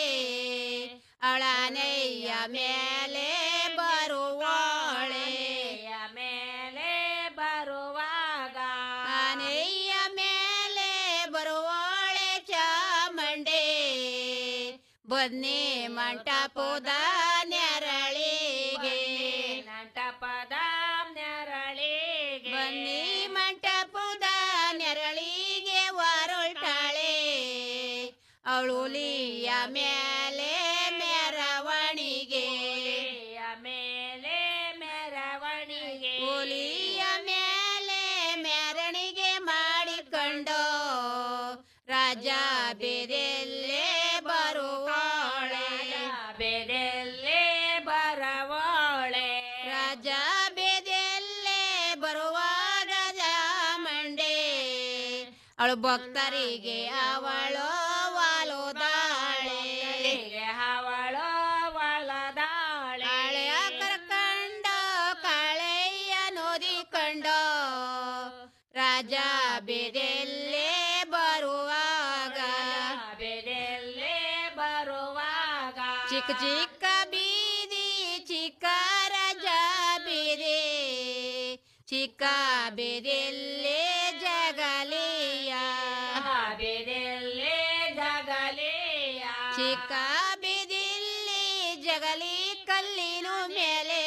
ಅವಳನೆಯ ಮೇಲೆ ಬರುವಾಳೆ ಮೇಲೆ ಬರುವಾಗ ಆನೆಯ ಮೇಲೆ ಬರುವಾಳೆ ಚಾಮಂಡೆ ಬನ್ನಿ ಮಂಟಪದ ನೆರಳಿಗೆ ಮಂಟಪದ ನೆರಳಿಗೆ ಬನ್ನಿ ಮಂಟಪದ ನೆರಳಿಗೆ ಹೊರಟಾಳೆ ಅವಳುಲಿಯ ಮೇಲೆ ಮೆರವಣಿಗೆ ಮೇಲೆ ಮೆರವಣಿಗೆ ಹುಲಿಯ ಮೇಲೆ ಮೆರವಣಿಗೆ ಮಾಡಿಕೊಂಡು ರಾಜ ಬೇರೆಲ್ಲೇ ಬರುವಾಳೆ ಬೇರೆಲ್ಲೇ ಬರವಾಳೆ ರಾಜ ಬೇದೆಲ್ಲೇ ಬರುವಾಗ ಜಾಮಂಡೆ ಅವಳು ಭಕ್ತರಿಗೆ ಅವಳು ವಾಲೋದಾಳೆ ಅವಳು ವಾಲದಾಳೆ ಹಳೆಯ ಕರ್ಕಂಡು ಕಾಳೆಯ ನೋದಿಕೊಂಡು ರಾಜ ಬೇದೆಲ್ಲೇ ಬರುವಾಗ ಬೇದೆಲ್ಲೇ ಬರುವಾಗ ಚಿಕ್ಕ ಚಿಕ್ಕ ಬೀದಿ ಚಿಕ್ಕ ರಾಜ ಬೀದಿ ಚಿಕ್ಕ ಬೇದೆಲ್ಲೇ ಜಗಲಿಯ ಬೇದೆಲ್ಲೇ ಜಗಲಿಯ ಚಿಕ್ಕ ಬೇದಿಲ್ಲಿ ಜಗಲಿ ಕಲ್ಲಿನ ಮೇಲೆ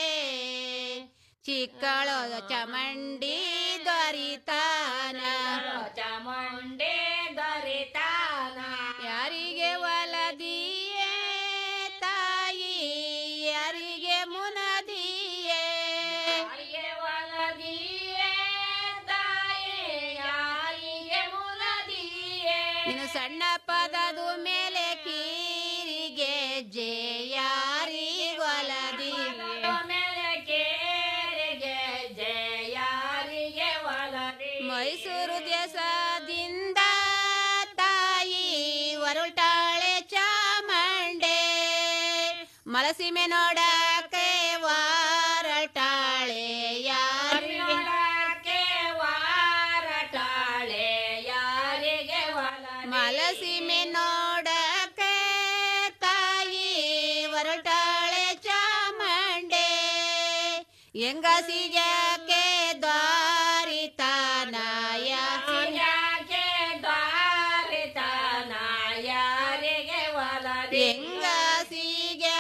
ಚಿಕ್ಕಳು ಚಮಂಡಿ ದೊರಿತಾನ ಚಾಮುಂಡಿ ದೊರಿತಾನ ಯಾರಿಗೆ ಒಲದಿಯೇ ತಾಯಿ ಯಾರಿಗೆ ಮುನದಿಯೇ ಯಾರಿಗೆ ಒಲದಿಯೇ ತಾಯಿ ಯಾರಿಗೆ ಮುನದಿಯೇ ಇನ್ನು ಸಣ್ಣ ಪದದ ಮೇಲೆ ಕೀರಿಗೆ ಜೆ ಯಾರಿಗೊಲದಿ ಮೇಲೆ ಕೇರಿಗೆ ಜೆ ಯಾರಿಗೆ ಒಲದಿ ಮೈಸೂರು ದೇಶದಿಂದ ತಾಯಿ ಹೊರಟಾಳೆ ಚಾಮಂಡೆ ಮಲಸಿಮೆ ನೋಡಕ್ಕೆ ವಾರಟಾಳೆ ಯಾರಿಗೆ ವಾರಟಾಳೆ ಯಾರಿಗೆ ಮಲಸಿಮೆ ನೋಡಕ್ಕೆ ತಾಯಿ ಹೊರಟಾಳೆ ಚಾಮಂಡೆ ಹೆಂಗಸಿಗೆ ದ್ವಾರಿತಾನಾಯ ಯಾರಿಗೆ ಹೆಂಗಸಿಗೆ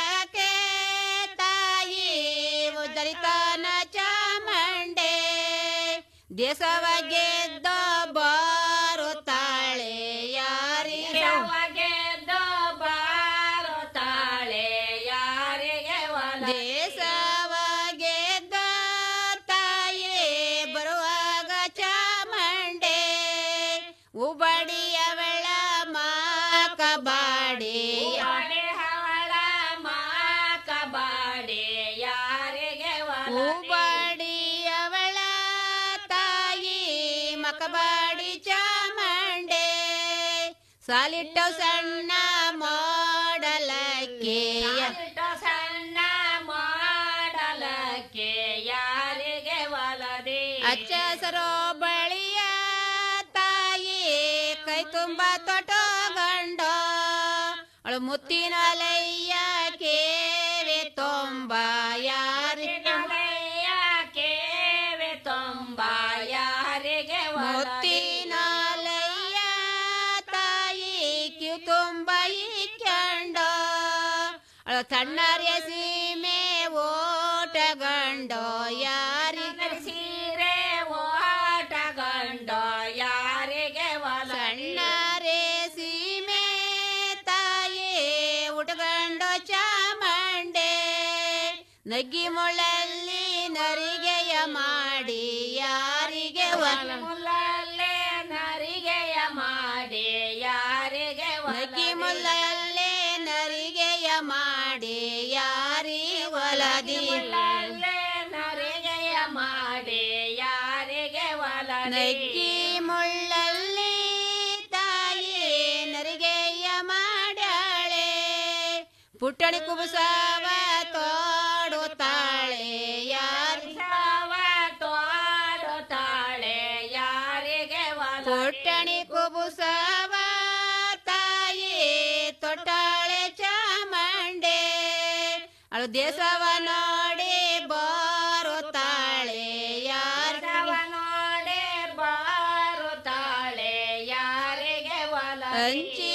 ತಾಯಿ ಉದರಿತಾನ ಚಾಮಂಡೆ ದೇಶವ ಗೆದ್ದ ಬಾರುತ್ತಾಳೆ ಯಾರಿಗೆ ಗೆದ್ದ ಬಾರುತ್ತಾಳೆ ಯಾರಿಗೆ ದೇಶವ ಗೆದ್ದ ತಾಯಿ ಬರುವಾಗ ಚಾಮಂಡೆ ಉಬಡಿಯವಳ ಮಾಕಬಾಡಿ ಹವಳ ಮಾಕಬಾಡಿ ಯಾರಿಗೆ ಉಬಡಿಯವಳ ತಾಯಿ ಮಕಬಾಡಿ ಚಾಮಂಡೆ ಸಾಲಿಟ್ಟ ಸಣ್ಣ ಮಾಡಲಕ್ಕೆ ಸಣ್ಣ ಮಾಡಲಕ್ಕೆ ಯಾರಿಗೆ ಒಲದೆ ಅಚ್ಚಸರೋ ಬಳಿಯ ತಾಯಿ ಕೈ ತುಂಬ ತೊಟಗಂಡ ಅವಳು ಮುತ್ತಿನಲಯ್ಯ ಕೇವೆ ತೊಂಬ ಯಾರಿಗೆ ಕೇವೆ ತೊಂಬ ಯಾರಿಗೆ ಮುತ್ತಿನಲಯ್ಯ ತಾಯಿ ಕಿವು ತುಂಬ ಇಕ್ಕೊಂಡ ಅವಳು ಸಣ್ಣರೆ ಸೀಮೆ ಓಟಗಂಡೋ ಯಾರಿಗೆ ಸೀರೆ ಓಟಗಂಡೋ ಯಾರಿಗೆ ಸಣ್ಣರೆ ಸೀಮೆ ತಾಯಿ ಉಟ್ಕೊಂಡು ಚಾಮಂಡೆ ನಗ್ಗಿ ಮುಳ್ಳಲ್ಲಿ ನರಿಗೆಯ ಮಾಡಿ ಯಾರಿಗೆ ಮುಲ್ಲಲ್ಲೇ ನರಿಗೆಯ ಮಾಡಿ ಯಾರಿಗೆ ನಗ್ಗಿ ಮುಲ್ಲಲ್ಲೇ ನರಿಗೆಯ ಮಾಡಿ ಯಾರಿ ಒಲದಿ ನರಿಗೆಯ ಮಾಡಿ ಯಾರಿಗೆ ಒಲ ನಗ್ಗಿ ಮುಳ್ಳಲ್ಲಿ ತಾಯಿ ನರಿಗೆಯ ಮಾಡ್ಯಾಳೆ ಪುಟ್ಟಣಿ ಕುಬುಸವ ತೋಡುತ್ತಾಳೆ ಯಾರಿಸವ ತೋಡುತ್ತಾಳೆ ಯಾರಿಗೆ ಪುಟ್ಟಣಿ ಕುಬುಸವ ತಾಯಿ ತೊಟ್ಟಾಳೆ ಚಾಮಂಡೆ ಅವಳು ದೇಶವ ನೋಡಿ ಬರುತ್ತಾಳೆ ಯಾರವ ನೋಡಿ ಬರುತ್ತಾಳೆ ಯಾರಿಗೆ ಒಲ ಹಂಚಿ